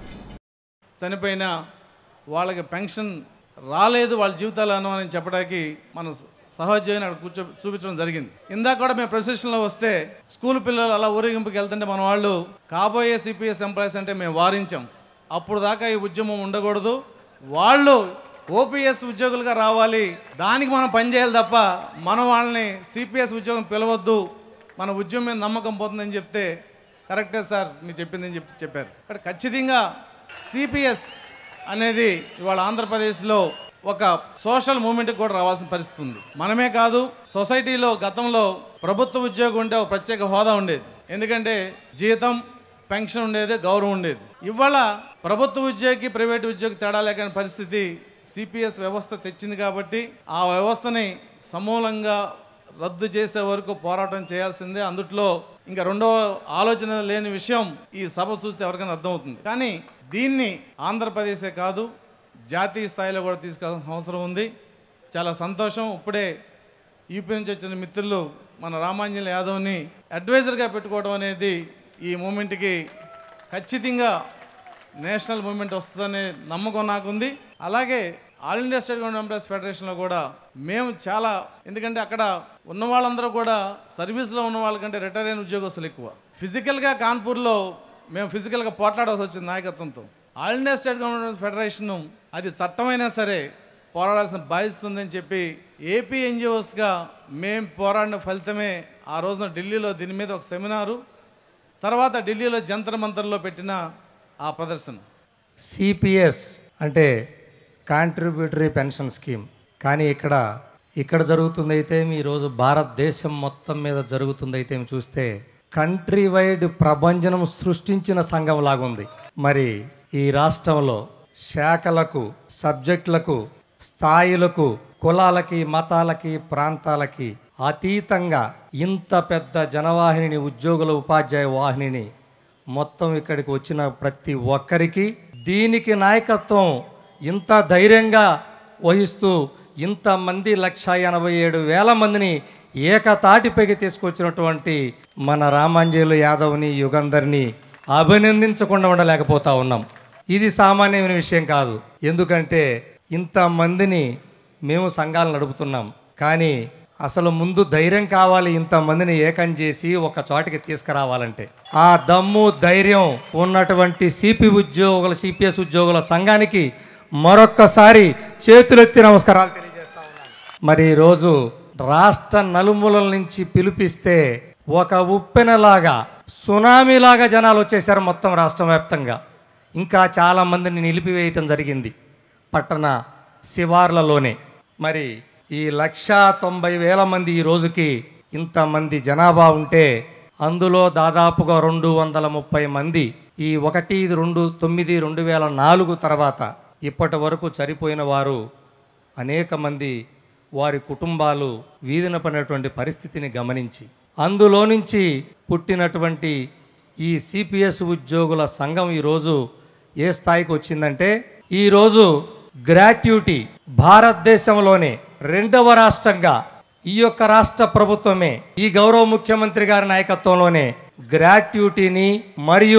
చనిపోయిన వాళ్ళకి పెన్షన్ రాలేదు వాళ్ళ జీవితాలను అని చెప్పడానికి మన సహోద్యోగిని అక్కడ కూర్చో చూపించడం జరిగింది ఇందాక కూడా మేము ప్రొసెషన్లో వస్తే స్కూల్ పిల్లలు అలా ఊరేగింపుకి వెళ్తుంటే మన వాళ్ళు కాబోయే సిపిఎస్ ఎంప్లాయీస్ అంటే మేము వారించాం అప్పుడు దాకా ఈ ఉద్యమం ఉండకూడదు వాళ్ళు ఓపీఎస్ ఉద్యోగులుగా రావాలి దానికి మనం పనిచేయాలి తప్ప మనం వాళ్ళని సిపిఎస్ ఉద్యోగం పిలవద్దు మన ఉద్యోగం మీద నమ్మకం పోతుందని చెప్తే కరెక్టే సార్ మీరు చెప్పిందని చెప్పి చెప్పారు ఇక్కడ ఖచ్చితంగా సిపిఎస్ అనేది ఇవాళ ఆంధ్రప్రదేశ్లో ఒక సోషల్ మూమెంట్కి కూడా రావాల్సిన పరిస్థితి ఉంది మనమే కాదు సొసైటీలో గతంలో ప్రభుత్వ ఉద్యోగం ఉంటే ఒక ప్రత్యేక హోదా ఉండేది ఎందుకంటే జీతం పెన్షన్ ఉండేది గౌరవం ఉండేది ఇవాళ ప్రభుత్వ ఉద్యోగి ప్రైవేట్ ఉద్యోగి తేడా లేకని పరిస్థితి సిపిఎస్ వ్యవస్థ తెచ్చింది కాబట్టి ఆ వ్యవస్థని సమూలంగా రద్దు చేసే వరకు పోరాటం చేయాల్సిందే అందుట్లో ఇంకా రెండో ఆలోచన లేని విషయం ఈ సభ చూస్తే ఎవరికైనా అర్థమవుతుంది కానీ దీన్ని ఆంధ్రప్రదేశే కాదు జాతీయ స్థాయిలో కూడా తీసుకోవాల్సిన అవసరం ఉంది చాలా సంతోషం ఇప్పుడే యూపీ నుంచి వచ్చిన మిత్రులు మన రామాంజలి యాదవ్ని అడ్వైజర్గా పెట్టుకోవడం అనేది ఈ మూమెంట్కి ఖచ్చితంగా నేషనల్ మూమెంట్ వస్తుందనే నమ్మకం నాకుంది అలాగే all India state government employees ఫెడరేషన్లో కూడా మేము చాలా ఎందుకంటే అక్కడ ఉన్న వాళ్ళందరూ కూడా సర్వీస్లో ఉన్న వాళ్ళకంటే రిటైర్ అయిన ఉద్యోగస్తులు ఎక్కువ ఫిజికల్గా కాన్పూర్లో మేము ఫిజికల్గా పోట్లాడాల్సి వచ్చింది నాయకత్వంతో all India state government federation అది చట్టమైనా సరే పోరాడాల్సిన బాధ్యత ఉందని చెప్పి ఏపీ ఎన్జిఓస్గా మేము పోరాడిన ఫలితమే ఆ రోజున ఢిల్లీలో దీని మీద ఒక సెమినారు తర్వాత ఢిల్లీలో జంతర్ మంతర్లో పెట్టిన ఆ ప్రదర్శన సిపిఎస్ అంటే కాంట్రిబ్యూటరీ పెన్షన్ స్కీమ్ కానీ ఇక్కడ ఇక్కడ జరుగుతుందైతే ఈరోజు భారతదేశం మొత్తం మీద జరుగుతుందైతే చూస్తే కంట్రీ వైడ్ ప్రభంజనం సృష్టించిన సంఘం లాగుంది మరి ఈ రాష్ట్రంలో శాఖలకు సబ్జెక్టులకు స్థాయిలకు కులాలకి మతాలకి ప్రాంతాలకి అతీతంగా ఇంత పెద్ద జనవాహిని ఉద్యోగుల ఉపాధ్యాయ వాహినిని మొత్తం ఇక్కడికి వచ్చిన ప్రతి ఒక్కరికి దీనికి నాయకత్వం ఇంత ధైర్యంగా వహిస్తూ ఇంతమంది లక్ష ఎనభై ఏడు వేల మందిని ఏకతాటిపైకి తీసుకొచ్చినటువంటి మన రామాంజలు యాదవ్ని యుగంధర్ని అభినందించకుండా ఉండలేకపోతా ఉన్నాం ఇది సామాన్యమైన విషయం కాదు ఎందుకంటే ఇంతమందిని మేము సంఘాలు నడుపుతున్నాం కానీ అసలు ముందు ధైర్యం కావాలి ఇంతమందిని ఏకం చేసి ఒక చోటికి తీసుకురావాలంటే ఆ దమ్ము ధైర్యం ఉన్నటువంటి సిపి ఉద్యోగుల సిపిఎస్ ఉద్యోగుల సంఘానికి మరొక్కసారి చేతులెత్తి నమస్కారాలు తెలియజేస్తా ఉన్నాను మరి ఈరోజు రాష్ట్ర నలుమూలల నుంచి పిలిపిస్తే ఒక ఉప్పెనలాగా సునామీలాగా జనాలు వచ్చేసారు మొత్తం రాష్ట్రం వ్యాప్తంగా ఇంకా చాలామందిని నిలిపివేయటం జరిగింది పట్టణ శివార్లలోనే మరి ఈ లక్షా తొంభై వేల మంది ఈ రోజుకి ఇంతమంది జనాభా ఉంటే అందులో దాదాపుగా రెండు వందల ముప్పై మంది ఈ ఒకటి రెండు తొమ్మిది రెండు వేల నాలుగు తర్వాత ఇప్పటి వరకు చనిపోయిన వారు అనేక మంది వారి కుటుంబాలు వీధిన పడినటువంటి పరిస్థితిని గమనించి అందులో నుంచి పుట్టినటువంటి ఈ సిపిఎస్ ఉద్యోగుల సంఘం ఈరోజు ఏ స్థాయికి వచ్చిందంటే ఈరోజు గ్రాట్యుటీ భారతదేశంలోనే రెండవ రాష్ట్రంగా ఈ యొక్క రాష్ట్ర ప్రభుత్వమే ఈ గౌరవ ముఖ్యమంత్రి గారి నాయకత్వంలోనే గ్రాట్యుటీని మరియు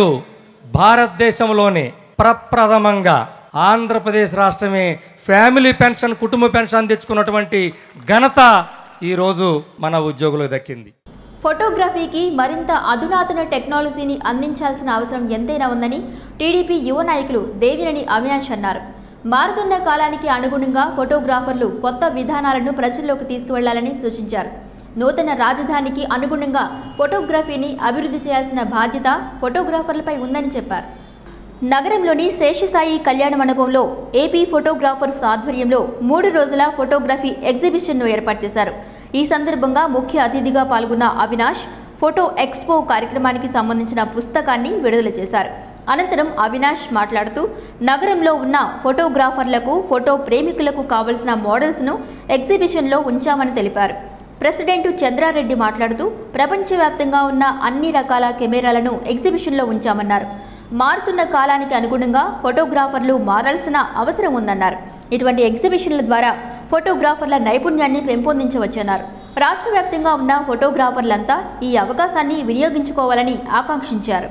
భారతదేశంలోనే ప్రప్రథమంగా ఆంధ్రప్రదేశ్ రాష్ట్రమే ఫ్యామిలీ పెన్షన్ కుటుంబ పెన్షన్ తెచ్చుకున్నటువంటి ఘనత ఈరోజు మన ఉద్యోగులకు దక్కింది ఫోటోగ్రఫీకి మరింత అధునాతన టెక్నాలజీని అందించాల్సిన అవసరం ఎంతైనా ఉందని టీడీపీ యువ నాయకులు దేవినేని అవినాష్ అన్నారు మారుతున్న కాలానికి అనుగుణంగా ఫోటోగ్రాఫర్లు కొత్త విధానాలను ప్రజల్లోకి తీసుకువెళ్లాలని సూచించారు నూతన రాజధానికి అనుగుణంగా ఫోటోగ్రఫీని అభివృద్ధి చేయాల్సిన బాధ్యత ఫోటోగ్రాఫర్లపై ఉందని చెప్పారు నగరంలోని శేషసాయి కళ్యాణ మండపంలో ఏపీ ఫోటోగ్రాఫర్స్ ఆధ్వర్యంలో మూడు రోజుల ఫోటోగ్రఫీ ఎగ్జిబిషన్ను ఏర్పాటు చేశారు ఈ సందర్భంగా ముఖ్య అతిథిగా పాల్గొన్న అవినాష్ ఫోటో ఎక్స్పో కార్యక్రమానికి సంబంధించిన పుస్తకాన్ని విడుదల చేశారు అనంతరం అవినాష్ మాట్లాడుతూ నగరంలో ఉన్న ఫోటోగ్రాఫర్లకు ఫోటో ప్రేమికులకు కావలసిన మోడల్స్ను ఎగ్జిబిషన్లో ఉంచామని తెలిపారు ప్రెసిడెంట్ చంద్రారెడ్డి మాట్లాడుతూ ప్రపంచవ్యాప్తంగా ఉన్న అన్ని రకాల కెమెరాలను ఎగ్జిబిషన్లో ఉంచామన్నారు మారుతున్న కాలానికి అనుగుణంగా ఫోటోగ్రాఫర్లు మారాల్సిన అవసరం ఉందన్నారు ఇటువంటి ఎగ్జిబిషన్ల ద్వారా ఫోటోగ్రాఫర్ల నైపుణ్యాన్ని పెంపొందించవచ్చన్నారు రాష్ట్ర వ్యాప్తంగా ఉన్న ఫోటోగ్రాఫర్లంతా ఈ అవకాశాన్ని వినియోగించుకోవాలని ఆకాంక్షించారు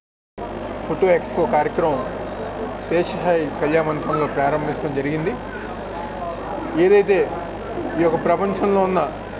ఫోటో ఎక్స్పో కార్యక్రమం శేషసాయి కళ్యాణ మండపంలో ప్రారంభించడం జరిగింది ఏదైతే ఈ యొక్క ప్రపంచంలో ఉన్న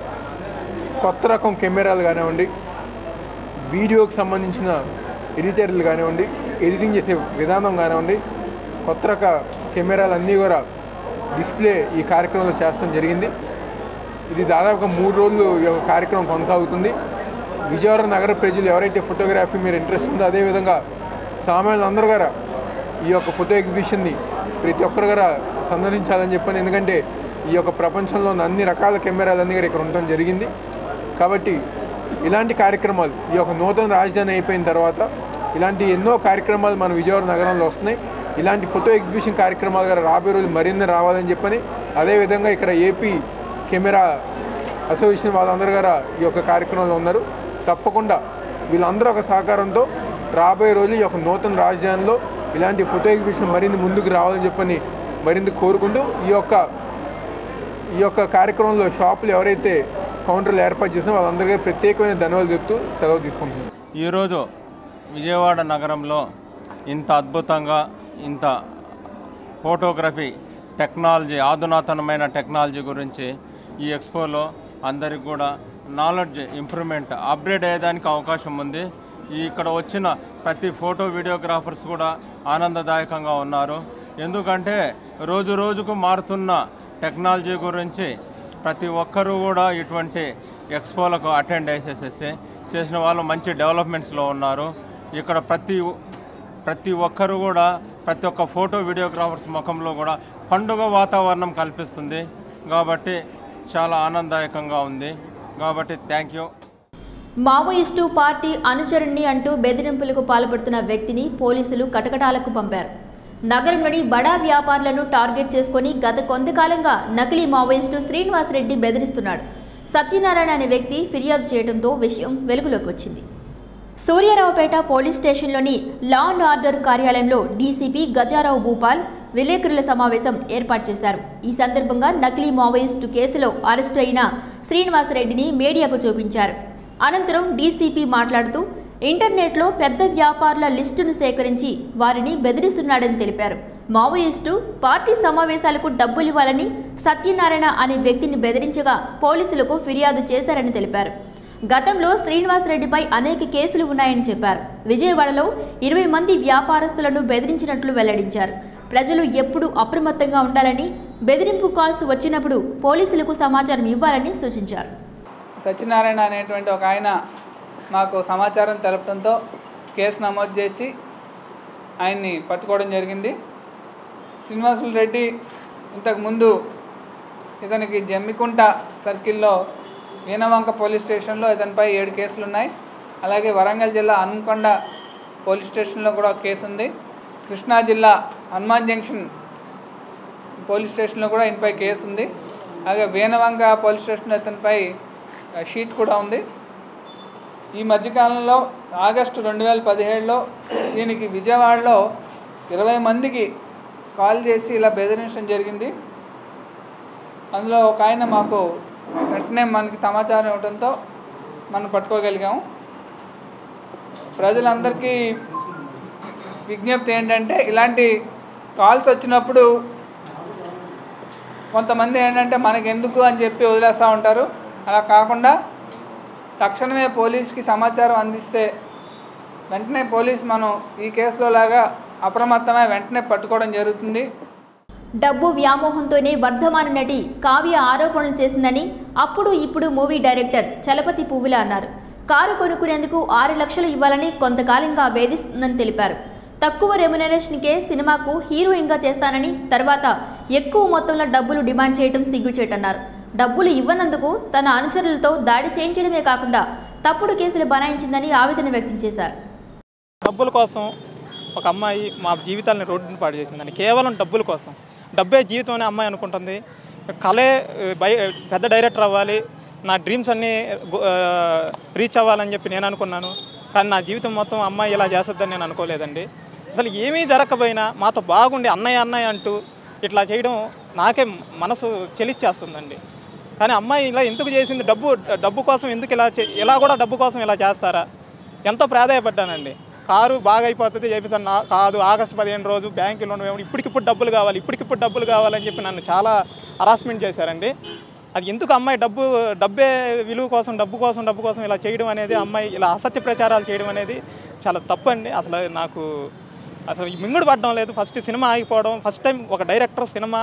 కొత్త రకం కెమెరాలు కానివ్వండి వీడియోకి సంబంధించిన ఎడిటర్లు కానివ్వండి ఎడిటింగ్ చేసే విధానం కానివ్వండి కొత్త రక కెమెరాలు అన్నీ కూడా డిస్ప్లే ఈ కార్యక్రమంలో చేస్తడం జరిగింది ఇది దాదాపుగా మూడు రోజులు ఈ యొక్క కార్యక్రమం కొనసాగుతుంది విజయవాడ నగర ప్రజలు ఎవరైతే ఫోటోగ్రఫీ మీద ఇంట్రెస్ట్ ఉందో అదేవిధంగా సామాన్యులు అందరూ గారా ఈ యొక్క ఫోటో ఎగ్జిబిషన్ని ప్రతి ఒక్కరు గారా సందర్శించాలని చెప్పాను ఎందుకంటే ఈ యొక్క ప్రపంచంలో ఉన్న అన్ని రకాల కెమెరాలన్నీ కూడా ఇక్కడ ఉండటం జరిగింది కాబట్టి ఇలాంటి కార్యక్రమాలు ఈ యొక్క నూతన రాజధాని అయిపోయిన తర్వాత ఇలాంటి ఎన్నో కార్యక్రమాలు మన విజయవాడ నగరంలో వస్తున్నాయి ఇలాంటి ఫోటో ఎగ్జిబిషన్ కార్యక్రమాలు గారు రాబోయే రోజులు మరిన్ని రావాలని చెప్పని అదేవిధంగా ఇక్కడ ఏపీ కెమెరా అసోసియేషన్ వాళ్ళందరూ గారు ఈ యొక్క కార్యక్రమంలో ఉన్నారు తప్పకుండా వీళ్ళందరూ ఒక సహకారంతో రాబోయే రోజులు ఈ యొక్క నూతన రాజధానిలో ఇలాంటి ఫోటో ఎగ్జిబిషన్ మరిన్ని ముందుకు రావాలని చెప్పని మరింత కోరుకుంటూ ఈ యొక్క ఈ యొక్క కార్యక్రమంలో షాపులు ఎవరైతే కౌంటర్లు ఏర్పాటు చేసినా వాళ్ళందరికీ ప్రత్యేకమైన ధన్యవాదాలు చెప్తూ సెలవు తీసుకుంటున్నాను ఈరోజు విజయవాడ నగరంలో ఇంత అద్భుతంగా ఇంత ఫోటోగ్రఫీ టెక్నాలజీ ఆధునాతనమైన టెక్నాలజీ గురించి ఈ ఎక్స్పోలో అందరికి కూడా నాలెడ్జ్ ఇంప్రూవ్మెంట్ అప్గ్రేడ్ అయ్యేదానికి అవకాశం ఉంది ఈ ఇక్కడ వచ్చిన ప్రతి ఫోటో వీడియోగ్రాఫర్స్ కూడా ఆనందదాయకంగా ఉన్నారు ఎందుకంటే రోజు రోజుకు మారుతున్న టెక్నాలజీ గురించి ప్రతి ఒక్కరూ కూడా ఇటువంటి ఎక్స్పోలకు అటెండ్ చేసేసేసి చేసిన వాళ్ళు మంచి డెవలప్మెంట్స్లో ఉన్నారు ఇక్కడ ప్రతి ప్రతి ఒక్కరు కూడా ప్రతి ఒక్క ఫోటో వీడియోగ్రాఫర్స్ ముఖంలో కూడా పండుగ వాతావరణం కల్పిస్తుంది కాబట్టి చాలా ఆనందదాయకంగా ఉంది కాబట్టి థ్యాంక్ యూ మావోయిస్టు పార్టీ అనుచరుణ్ణి అంటూ బెదిరింపులకు పాల్పడుతున్న వ్యక్తిని పోలీసులు కటకటాలకు పంపారు నగరంలోని బడా వ్యాపారులను టార్గెట్ చేసుకొని గత కొంతకాలంగా నకిలీ మావోయిస్టు శ్రీనివాసరెడ్డి బెదిరిస్తున్నాడు సత్యనారాయణ అనే వ్యక్తి ఫిర్యాదు చేయడంతో విషయం వెలుగులోకి వచ్చింది సూర్యారావుపేట పోలీస్ స్టేషన్లోని లా అండ్ ఆర్డర్ కార్యాలయంలో డీసీపీ గజారావు భూపాల్ విలేకరుల సమావేశం ఏర్పాటు చేశారు ఈ సందర్భంగా నకిలీ మావోయిస్టు కేసులో అరెస్టు అయిన శ్రీనివాసరెడ్డిని మీడియాకు చూపించారు అనంతరం డీసీపీ మాట్లాడుతూ ఇంటర్నెట్లో పెద్ద వ్యాపారుల లిస్టును సేకరించి వారిని బెదిరిస్తున్నాడని తెలిపారు మావోయిస్టు పార్టీ సమావేశాలకు డబ్బులు ఇవ్వాలని సత్యనారాయణ అనే వ్యక్తిని బెదిరించగా పోలీసులకు ఫిర్యాదు చేశారని తెలిపారు గతంలో శ్రీనివాసరెడ్డిపై అనేక కేసులు ఉన్నాయని చెప్పారు విజయవాడలో ఇరవై మంది వ్యాపారస్తులను బెదిరించినట్లు వెల్లడించారు ప్రజలు ఎప్పుడూ అప్రమత్తంగా ఉండాలని బెదిరింపు కాల్స్ వచ్చినప్పుడు పోలీసులకు సమాచారం ఇవ్వాలని సూచించారు సత్యనారాయణ అనేటువంటి ఒక ఆయన మాకు సమాచారం తెలపడంతో కేసు నమోదు చేసి ఆయన్ని పట్టుకోవడం జరిగింది శ్రీనివాసులు రెడ్డి ఇంతకుముందు ఇతనికి జమ్మికుంట సర్కిల్లో వీణవంక పోలీస్ స్టేషన్లో ఇతనిపై ఏడు కేసులు ఉన్నాయి అలాగే వరంగల్ జిల్లా హన్మకొండ పోలీస్ స్టేషన్లో కూడా ఒక కేసు ఉంది కృష్ణా జిల్లా హనుమాన్ జంక్షన్ పోలీస్ స్టేషన్లో కూడా ఈయనపై కేసు ఉంది అలాగే వీణవంక పోలీస్ స్టేషన్లో ఇతనిపై ఆ, షీట్ కూడా ఉంది ఈ మధ్యకాలంలో ఆగస్టు రెండు వేల పదిహేడులో దీనికి విజయవాడలో ఇరవై మందికి కాల్ చేసి ఇలా బెదిరించడం జరిగింది అందులో ఒక ఆయన మాకు వెంటనే మనకి సమాచారం ఇవ్వడంతో మనం పట్టుకోగలిగాము ప్రజలందరికీ విజ్ఞప్తి ఏంటంటే ఇలాంటి కాల్స్ వచ్చినప్పుడు కొంతమంది ఏంటంటే మనకి ఎందుకు అని చెప్పి వదిలేస్తూ ఉంటారు అలా కాకుండా తక్షణమే పోలీస్కి సమాచారం అందిస్తే వెంటనే పోలీస్ మనం ఈ కేసులో లాగా అప్రమత్తమై వెంటనే పట్టుకోవడం జరుగుతుంది డబ్బు వ్యామోహంతోనే వర్ధమాన నటి కావ్య ఆరోపణలు చేసిందని అప్పుడు ఇప్పుడు మూవీ డైరెక్టర్ చలపతి పువ్వుల అన్నారు కారు కొనుక్కునేందుకు ఆరు లక్షలు ఇవ్వాలని కొంతకాలంగా వేధిస్తుందని తెలిపారు తక్కువ రెమ్యునరేషన్కే సినిమాకు హీరోయిన్గా చేస్తానని తర్వాత ఎక్కువ మొత్తంలో డబ్బులు డిమాండ్ చేయడం సిగ్గుచేటన్నారు డబ్బులు ఇవ్వనందుకు తన అనుచరులతో దాడి చేయించడమే కాకుండా తప్పుడు కేసులు బనాయించిందని ఆవేదన వ్యక్తం చేశారు డబ్బుల కోసం ఒక అమ్మాయి మా జీవితాలను రోడ్డుని పాడు చేసిందండి కేవలం డబ్బుల కోసం డబ్బే జీవితం అనే అమ్మాయి అనుకుంటుంది కళే ఆ, బై పెద్ద డైరెక్టర్ అవ్వాలి నా డ్రీమ్స్ అన్నీ గు- ఆ, రీచ్ అవ్వాలని చెప్పి నేను అనుకున్నాను కానీ నా జీవితం మొత్తం అమ్మాయి ఇలా చేస్తుందని నేను అనుకోలేదండి అసలు ఏమీ జరగకపోయినా మాతో బాగుండి అన్నయ్య అన్నయ్య అంటూ ఇట్లా చేయడం నాకే మనసు చెలిచ్చేస్తుందండి కానీ అమ్మాయి ఇలా ఎందుకు చేసింది డబ్బు డబ్బు కోసం ఎందుకు ఇలా చే- ఇలా కూడా డబ్బు కోసం ఇలా చేస్తారా ఎంతో ప్రాధాయపడ్డానండి కారు బాగా అయిపోతుంది చేపిస్తాను నా కాదు ఆగస్టు పదిహేను రోజు బ్యాంకులో ఉండవు ఇప్పటికిప్పుడు డబ్బులు కావాలి ఇప్పటికిప్పుడు డబ్బులు కావాలని చెప్పి నన్ను చాలా హరాస్మెంట్ చేశారండి అది ఎందుకు అమ్మాయి డబ్బు డబ్బే విలువ కోసం డబ్బు కోసం డబ్బు కోసం ఇలా చేయడం అనేది అమ్మాయి ఇలా అసత్య ప్రచారాలు చేయడం అనేది చాలా తప్పు అండి అసలు నాకు అసలు ఈ మింగుడు పడడం లేదు ఫస్ట్ సినిమా ఆగిపోవడం ఫస్ట్ టైం ఒక డైరెక్టర్ సినిమా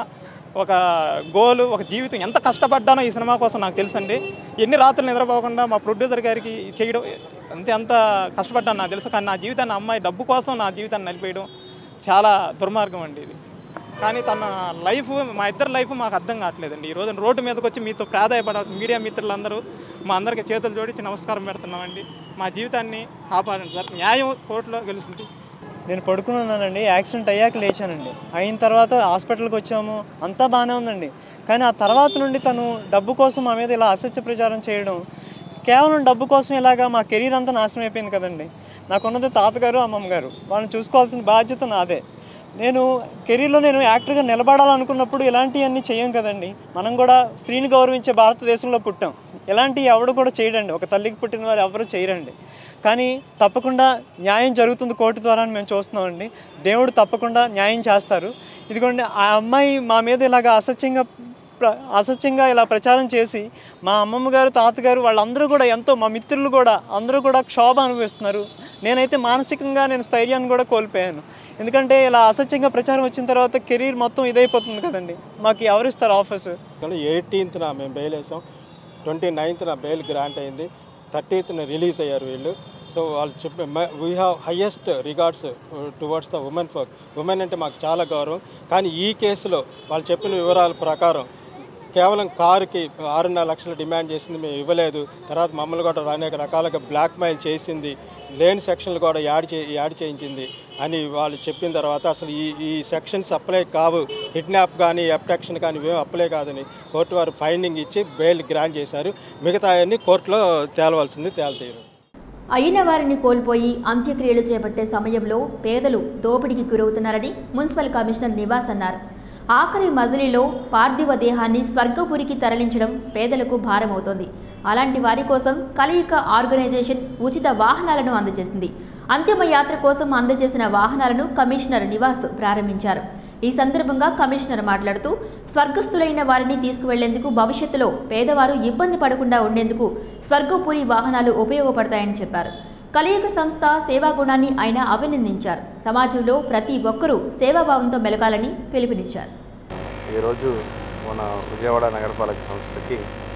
ఒక గోలు ఒక జీవితం ఎంత కష్టపడ్డానో ఈ సినిమా కోసం నాకు తెలుసండి ఎన్ని రాత్రులు నిద్రపోకుండా మా ప్రొడ్యూసర్ గారికి చేయడం అంతే అంత కష్టపడ్డాను నాకు తెలుసు కానీ నా జీవితాన్ని అమ్మాయి డబ్బు కోసం నా జీవితాన్ని నలిపేయడం చాలా దుర్మార్గం అండి ఇది కానీ తన లైఫ్ మా ఇద్దరు లైఫ్ మాకు అర్థం కావట్లేదండి ఈ రోజు రోడ్డు మీదకి వచ్చి మీతో ప్రాధాయపడాల్సిన మీడియా మిత్రులందరూ మా అందరికీ చేతులు జోడించి నమస్కారం పెడుతున్నామండి మా జీవితాన్ని కాపాడండి సార్ న్యాయం కోర్టులో గెలుస్తుంది నేను పడుకున్నానండి యాక్సిడెంట్ అయ్యాక లేచానండి అయిన తర్వాత హాస్పిటల్కి వచ్చాము అంతా బాగానే ఉందండి కానీ ఆ తర్వాత నుండి తను డబ్బు కోసం మా మీద ఇలా అసత్య ప్రచారం చేయడం కేవలం డబ్బు కోసం ఇలాగా మా కెరీర్ అంతా నాశనం అయిపోయింది కదండి నాకున్నది తాతగారు అమ్మమ్మ గారు వాళ్ళని చూసుకోవాల్సిన బాధ్యత నాదే నేను కెరీర్లో నేను యాక్టర్గా నిలబడాలనుకున్నప్పుడు ఇలాంటివన్నీ చేయం కదండి మనం కూడా స్త్రీని గౌరవించే భారతదేశంలో పుట్టాం ఇలాంటివి ఎవడు కూడా చేయడండి ఒక తల్లికి పుట్టిన వారు ఎవరు చేయరండి కానీ తప్పకుండా న్యాయం జరుగుతుంది కోర్టు ద్వారా అని మేము చూస్తున్నామండి దేవుడు తప్పకుండా న్యాయం చేస్తారు ఇదిగోండి ఆ అమ్మాయి మా మీద ఇలాగ అసత్యంగా ప్ర- అసత్యంగా ఇలా ప్రచారం చేసి మా అమ్మమ్మ గారు తాతగారు వాళ్ళందరూ కూడా ఎంతో మా మిత్రులు కూడా అందరూ కూడా క్షోభ అనుభవిస్తున్నారు నేనైతే మానసికంగా నేను స్థైర్యాన్ని కూడా కోల్పోయాను ఎందుకంటే ఇలా అసత్యంగా ప్రచారం వచ్చిన తర్వాత కెరీర్ మొత్తం ఇదైపోతుంది కదండి మాకు ఎవరిస్తారు ఆఫర్స్ ఎయిటీన్త్న మేము బెయిల్ వేసాం ట్వంటీ నైన్త్న బెయిల్ గ్రాంట్ అయింది థర్టీత్న రిలీజ్ అయ్యారు వీళ్ళు సో వాళ్ళు చెప్పి we have highest regards towards the women folk women అంటే మాకు చాలా గౌరవం కానీ ఈ కేసులో వాళ్ళు చెప్పిన వివరాల ప్రకారం కేవలం కారుకి ఆరున్నర లక్షలు డిమాండ్ చేసింది మేము ఇవ్వలేదు తర్వాత మమ్మల్ని కూడా అనేక రకాలుగా బ్లాక్మెయిల్ చేసింది లేని సెక్షన్లు కూడా యాడ్ చే యాడ్ చేయించింది అని వాళ్ళు చెప్పిన తర్వాత అసలు ఈ ఈ సెక్షన్స్ అప్లై కావు కిడ్నాప్ కానీ అబ్డక్షన్ కానీ ఇవేం అప్లై కాదని కోర్టు వారు ఫైండింగ్ ఇచ్చి బెయిల్ గ్రాంట్ చేశారు మిగతా అన్ని కోర్టులో తేలవలసింది తేలుతాయి అయిన వారిని కోల్పోయి అంత్యక్రియలు చేపట్టే సమయంలో పేదలు దోపిడీకి గురవుతున్నారని మున్సిపల్ కమిషనర్ నివాస్ అన్నారు ఆఖరి మజిలీలో పార్థివ దేహాన్ని స్వర్గపురికి తరలించడం పేదలకు భారమవుతోంది అలాంటి వారి కోసం కలయిక ఆర్గనైజేషన్ ఉచిత వాహనాలను అందజేసింది అంతిమ యాత్ర కోసం అందజేసిన వాహనాలను కమిషనర్ నివాస్ ప్రారంభించారు ఈ సందర్భంగా కమిషనర్ మాట్లాడుతూ స్వర్గస్థులైన వారిని తీసుకువెళ్లేందుకు భవిష్యత్తులో పేదవారు ఇబ్బంది పడకుండా ఉండేందుకు స్వర్గపురి వాహనాలు ఉపయోగపడతాయని చెప్పారు కలయిక సంస్థ సేవా గుణాన్ని ఆయన అభినందించారు సమాజంలో ప్రతి ఒక్కరూ సేవాభావంతో మెలగాలని పిలుపునిచ్చారు ఈరోజు మన విజయవాడ నగరపాలక సంస్థకి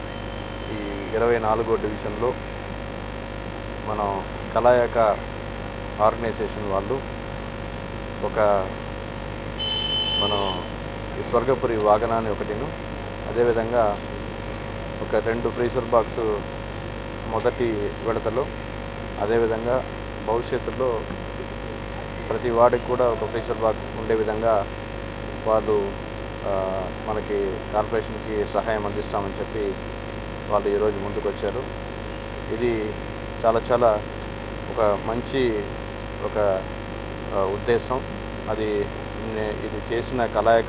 ఈ ఇరవై నాలుగో డివిజన్లో మనం కళాయక ఆర్గనైజేషన్ వాళ్ళు ఒక మనం ఈ స్వర్గపురి వాగనాన్ని ఒకటిను అదేవిధంగా ఒక రెండు ఫ్రీజర్ బాక్సు మొదటి విడతలో అదేవిధంగా భవిష్యత్తులో ప్రతి వాడికి కూడా ఒక ఫ్రీజర్ బాక్స్ ఉండే విధంగా వాళ్ళు ఆ, మనకి కార్పొరేషన్కి సహాయం అందిస్తామని చెప్పి వాళ్ళు ఈరోజు ముందుకు వచ్చారు ఇది చాలా చాలా ఒక మంచి ఒక ఆ, ఉద్దేశం అది నే- ఇది చేసిన కళాయక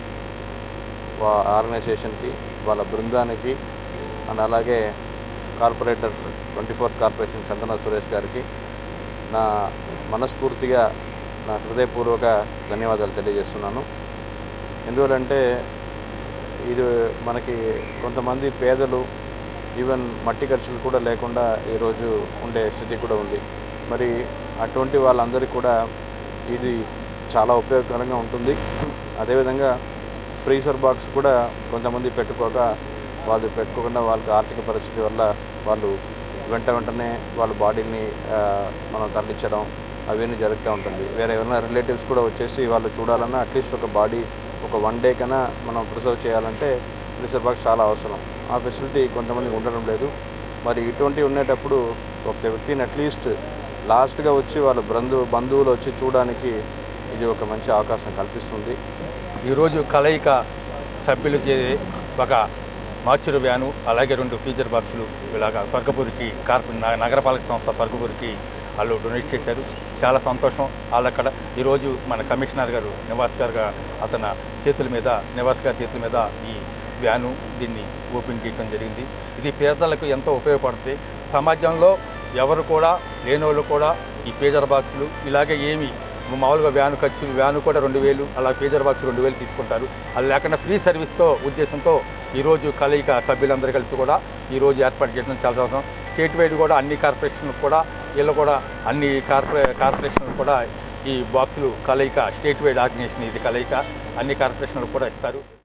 వా- ఆర్గనైజేషన్కి వాళ్ళ బృందానికి అండ్ అలాగే corporator twenty fourth corporation Chandana Suresh గారికి నా మనస్ఫూర్తిగా నా హృదయపూర్వక ధన్యవాదాలు తెలియజేస్తున్నాను ఎందువలంటే ఇది మనకి కొంతమంది పేదలు ఈవెన్ మట్టి ఖర్చులు కూడా లేకుండా ఈరోజు ఉండే స్థితి కూడా ఉంది మరి అటువంటి వాళ్ళందరికీ కూడా ఇది చాలా ఉపయోగకరంగా ఉంటుంది అదేవిధంగా ఫ్రీజర్ బాక్స్ కూడా కొంతమంది పెట్టుకోక వాళ్ళు పెట్టుకోకుండా వాళ్ళకి ఆర్థిక పరిస్థితి వల్ల వాళ్ళు వెంట వెంటనే వాళ్ళ బాడీని ఆ, మనం తరలించడం అవన్నీ జరుగుతూ ఉంటుంది వేరే ఎవరైనా రిలేటివ్స్ కూడా వచ్చేసి వాళ్ళు చూడాలన్నా అట్లీస్ట్ ఒక బాడీ ఒక వన్ డే కన్నా మనం ప్రిజర్వ్ చేయాలంటే ఫ్రీజర్ బాక్స్ చాలా అవసరం ఆ ఫెసిలిటీ కొంతమందికి ఉండడం లేదు మరి ఇటువంటి ఉండేటప్పుడు ఒక వ్యక్తిని అట్లీస్ట్ లాస్ట్గా వచ్చి వాళ్ళ బంధు బంధువులు వచ్చి చూడడానికి ఇది ఒక మంచి అవకాశం కల్పిస్తుంది ఈరోజు కలయిక సభ్యులు చేసే ఒక మార్చురు వ్యాను అలాగే రెండు ఫీచర్ బాక్సులు ఇలాగా స్వర్గపూరికి కార్పొ న- నగరపాలక సంస్థ స్వర్గపూరికి వాళ్ళు డొనేట్ చేశారు చాలా సంతోషం వాళ్ళక్కడ ఈరోజు మన కమిషనర్ గారు నివాస్ గారు గా- అతని చేతుల మీద నివాస్ గారి చేతుల మీద ఈ వ్యాను దీన్ని ఓపెన్ చేయడం జరిగింది ఇది పేదలకు ఎంతో ఉపయోగపడుతుంది సమాజంలో ఎవరు కూడా లేని వాళ్ళు కూడా ఈ పేజర్ బాక్సులు ఇలాగే ఏమి మామూలుగా వ్యాను ఖర్చులు వ్యాను కూడా రెండు వేలు అలా పేజర్ బాక్స్ రెండు వేలు తీసుకుంటారు అది లేకుండా ఫ్రీ సర్వీస్తో ఉద్దేశంతో ఈరోజు కలయిక సభ్యులందరూ కలిసి కూడా ఈరోజు ఏర్పాటు చేయడం చాలా అవసరం స్టేట్ వైడ్ కూడా అన్ని కార్పొరేషన్లకు కూడా వీళ్ళు కూడా అన్ని కార్పొరే కార్పొరేషన్లు కూడా ఈ బాక్సులు కలయిక స్టేట్ వైడ్ ఆర్గనైజేషన్ ఇది కలయిక అన్ని కార్పొరేషన్లకు కూడా ఇస్తారు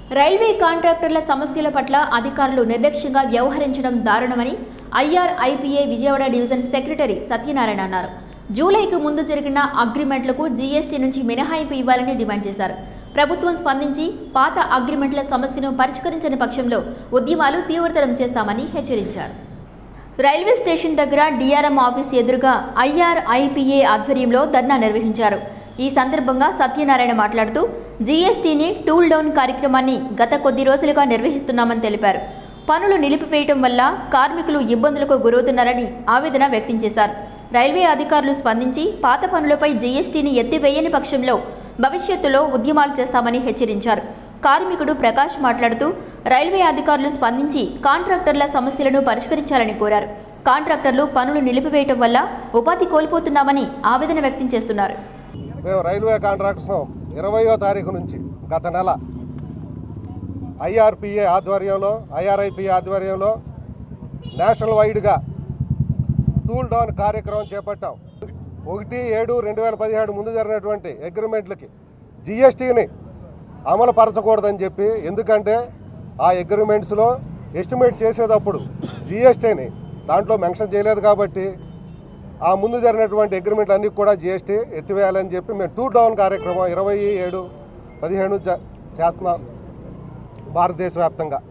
రైల్వే కాంట్రాక్టర్ల సమస్యల పట్ల అధికారులు నిర్లక్ష్యంగా వ్యవహరించడం దారుణమని IRIPA Vijayawada division secretary Satyanarayana అన్నారు జూలైకి ముందు జరిగిన అగ్రిమెంట్లకు జీఎస్టీ నుంచి మినహాయింపు ఇవ్వాలని డిమాండ్ చేశారు ప్రభుత్వం స్పందించి పాత అగ్రిమెంట్ల సమస్యను పరిష్కరించని పక్షంలో ఉద్యమాలు తీవ్రతరం చేస్తామని హెచ్చరించారు రైల్వే స్టేషన్ దగ్గర డిఆర్ఎం ఆఫీస్ ఎదురుగా ఐఆర్ఐపీఏ ఆధ్వర్యంలో ధర్నా నిర్వహించారు ఈ సందర్భంగా సత్యనారాయణ మాట్లాడుతూ జీఎస్టీని టూల్ డౌన్ కార్యక్రమాన్ని గత కొద్ది రోజులుగా నిర్వహిస్తున్నామని తెలిపారు పనులు నిలిపివేయటం వల్ల కార్మికులు ఇబ్బందులకు గురవుతున్నారని ఆవేదన వ్యక్తం చేశారు రైల్వే అధికారులు స్పందించి పాత పనులపై జీఎస్టీని ఎత్తివేయని పక్షంలో భవిష్యత్తులో ఉద్యమాలు చేస్తామని హెచ్చరించారు కార్మికుడు ప్రకాష్ మాట్లాడుతూ రైల్వే అధికారులు స్పందించి కాంట్రాక్టర్ల సమస్యలను పరిష్కరించాలని కోరారు కాంట్రాక్టర్లు పనులు నిలిపివేయటం వల్ల ఉపాధి కోల్పోతున్నామని ఆవేదన వ్యక్తం చేస్తున్నారు మేము రైల్వే కాంట్రాక్ట్స్ ఇరవయో తారీఖు నుంచి గత నెల ఐఆర్పిఏ ఆధ్వర్యంలో ఐఆర్ఐపిఏ ఆధ్వర్యంలో నేషనల్ వైడ్గా టూల్ డౌన్ కార్యక్రమం చేపట్టాం ఒకటి ఏడు రెండు వేల పదిహేడు ముందు జరిగినటువంటి అగ్రిమెంట్లకి జిఎస్టీని అమలు పరచకూడదని చెప్పి ఎందుకంటే ఆ అగ్రిమెంట్స్లో ఎస్టిమేట్ చేసేటప్పుడు జిఎస్టీని దాంట్లో మెన్షన్ చేయలేదు కాబట్టి ఆ ముందు జరిగినటువంటి అగ్రిమెంట్లు అన్నీ కూడా జిఎస్టీ ఎత్తివేయాలని చెప్పి మేము టూ డౌన్ కార్యక్రమం ఇరవై ఏడు పదిహేను చే- చేస్తున్నాం భారతదేశ వ్యాప్తంగా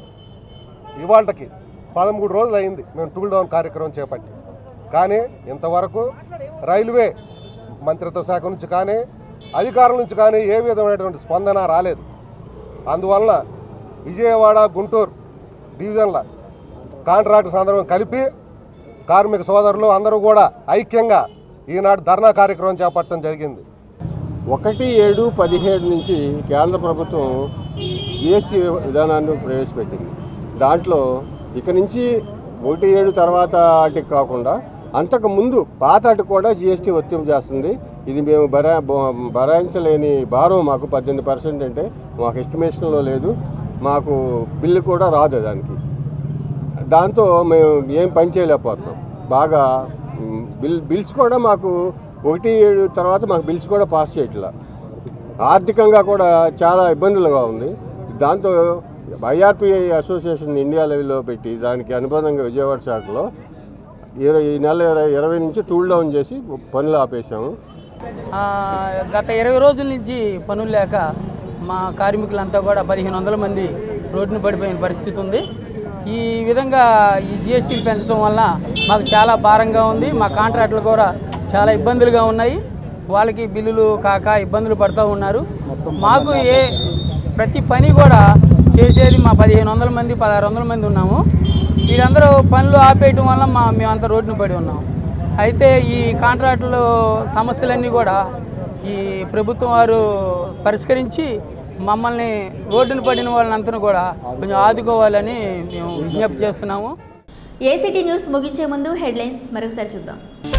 ఇవాళకి పదమూడు రోజులు అయింది మేము టూల్ డౌన్ కార్యక్రమం చేపట్టి కానీ ఇంతవరకు రైల్వే మంత్రిత్వ శాఖ నుంచి కానీ అధికారుల నుంచి కానీ ఏ విధమైనటువంటి స్పందన రాలేదు అందువలన విజయవాడ గుంటూరు డివిజన్ల కాంట్రాక్టర్స్ అందరం కలిపి కార్మిక సోదరులు అందరూ కూడా ఐక్యంగా ఈనాడు ధర్నా కార్యక్రమం చేపట్టడం జరిగింది ఒకటి ఏడు పదిహేడు నుంచి కేంద్ర ప్రభుత్వం జిఎస్టీ విధానాన్ని ప్రవేశపెట్టింది దాంట్లో ఇక నుంచి ఒకటి ఏడు తర్వాత వాటికి కాకుండా అంతకు ముందు పాత వాటికి కూడా జిఎస్టీ వర్తింపు చేస్తుంది ఇది మేము భరా బో- భరాయించలేని భారం మాకు పద్దెనిమిది పర్సెంట్ అంటే మాకు ఎస్టిమేషన్లో లేదు మాకు బిల్లు కూడా రాదు దానికి దాంతో మేము ఏం పని చేయలేకపోతున్నాం బాగా మ్, బిల్ బిల్స్ కూడా మాకు ఒకటి ఏడు తర్వాత మాకు బిల్స్ కూడా పాస్ చేయట్లా ఆర్థికంగా కూడా చాలా ఇబ్బందులుగా ఉంది దాంతో ఐఆర్పిఐ అసోసియేషన్ ఇండియా లెవెల్లో పెట్టి దానికి అనుబంధంగా విజయవాడ శాఖలో ఇరవై ఈ నెల ఇరవై ఇరవై నుంచి టూల్ డౌన్ చేసి పనులు ఆపేసాము ఆ, గత ఇరవై రోజుల నుంచి పనులు లేక మా కార్మికులంతా కూడా పదిహేను వందల మంది రోడ్డున పడిపోయిన పరిస్థితి ఉంది ఈ విధంగా ఈ జిఎస్టీలు పెంచడం వల్ల మాకు చాలా భారంగా ఉంది మా కాంట్రాక్టులు కూడా చాలా ఇబ్బందులుగా ఉన్నాయి వాళ్ళకి బిల్లులు కాక ఇబ్బందులు పడుతూ ఉన్నారు మాకు ఏ ప్రతి పని కూడా చేసేది మా పదిహేను వందల మంది పదహారు వందల మంది ఉన్నాము వీరందరూ పనులు ఆపేయటం వల్ల మా మేమంతా రోడ్డున పడి ఉన్నాం అయితే ఈ కాంట్రాక్టుల సమస్యలన్నీ కూడా ఈ ప్రభుత్వం వారు పరిష్కరించి మమ్మల్ని రోడ్డున పడిన వాళ్ళంతా కూడా కొంచెం ఆదుకోవాలని మేము విజ్ఞప్తి చేస్తున్నాము ఏసీటీ న్యూస్ ముగించే ముందు హెడ్లైన్స్ మరొకసారి చూద్దాం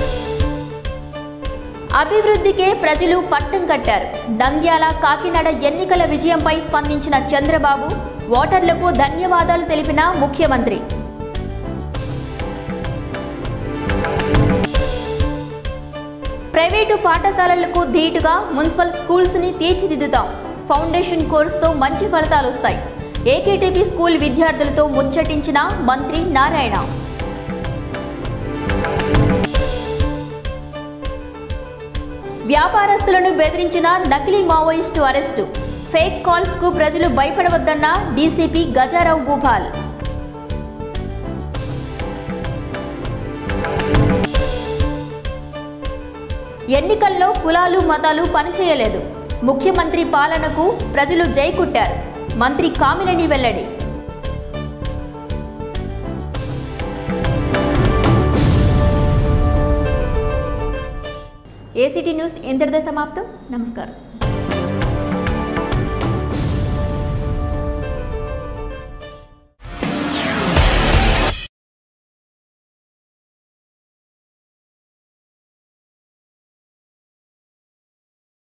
అభివృద్ధికే ప్రజలు పట్టం కట్టారు నంద్యాల కాకినాడ ఎన్నికల విజయంపై స్పందించిన చంద్రబాబు ఓటర్లకు ధన్యవాదాలు తెలిపిన ముఖ్యమంత్రి ప్రైవేటు పాఠశాలలకు ధీటుగా మున్సిపల్ స్కూల్స్ ని తీర్చిదిద్దుతాం ఫౌండేషన్ కోర్సుతో మంచి ఫలితాలు వస్తాయి ఏకేటీపీ స్కూల్ విద్యార్థులతో ముచ్చటించిన మంత్రి నారాయణ వ్యాపారస్తులను బెదిరించిన నకిలీ మావోయిస్టు అరెస్టు ఫేక్ కాల్స్ కు ప్రజలు భయపడవద్దన్న డీసీపీ గజారావు భూపాల్ ఎన్నికల్లో కులాలు మతాలు పనిచేయలేదు ముఖ్యమంత్రి పాలనకు ప్రజలు జై కుట్టారు మంత్రి కామినేని వెల్లడి ఏసీటీ న్యూస్ ఇంతటిదే సమాప్తం నమస్కారం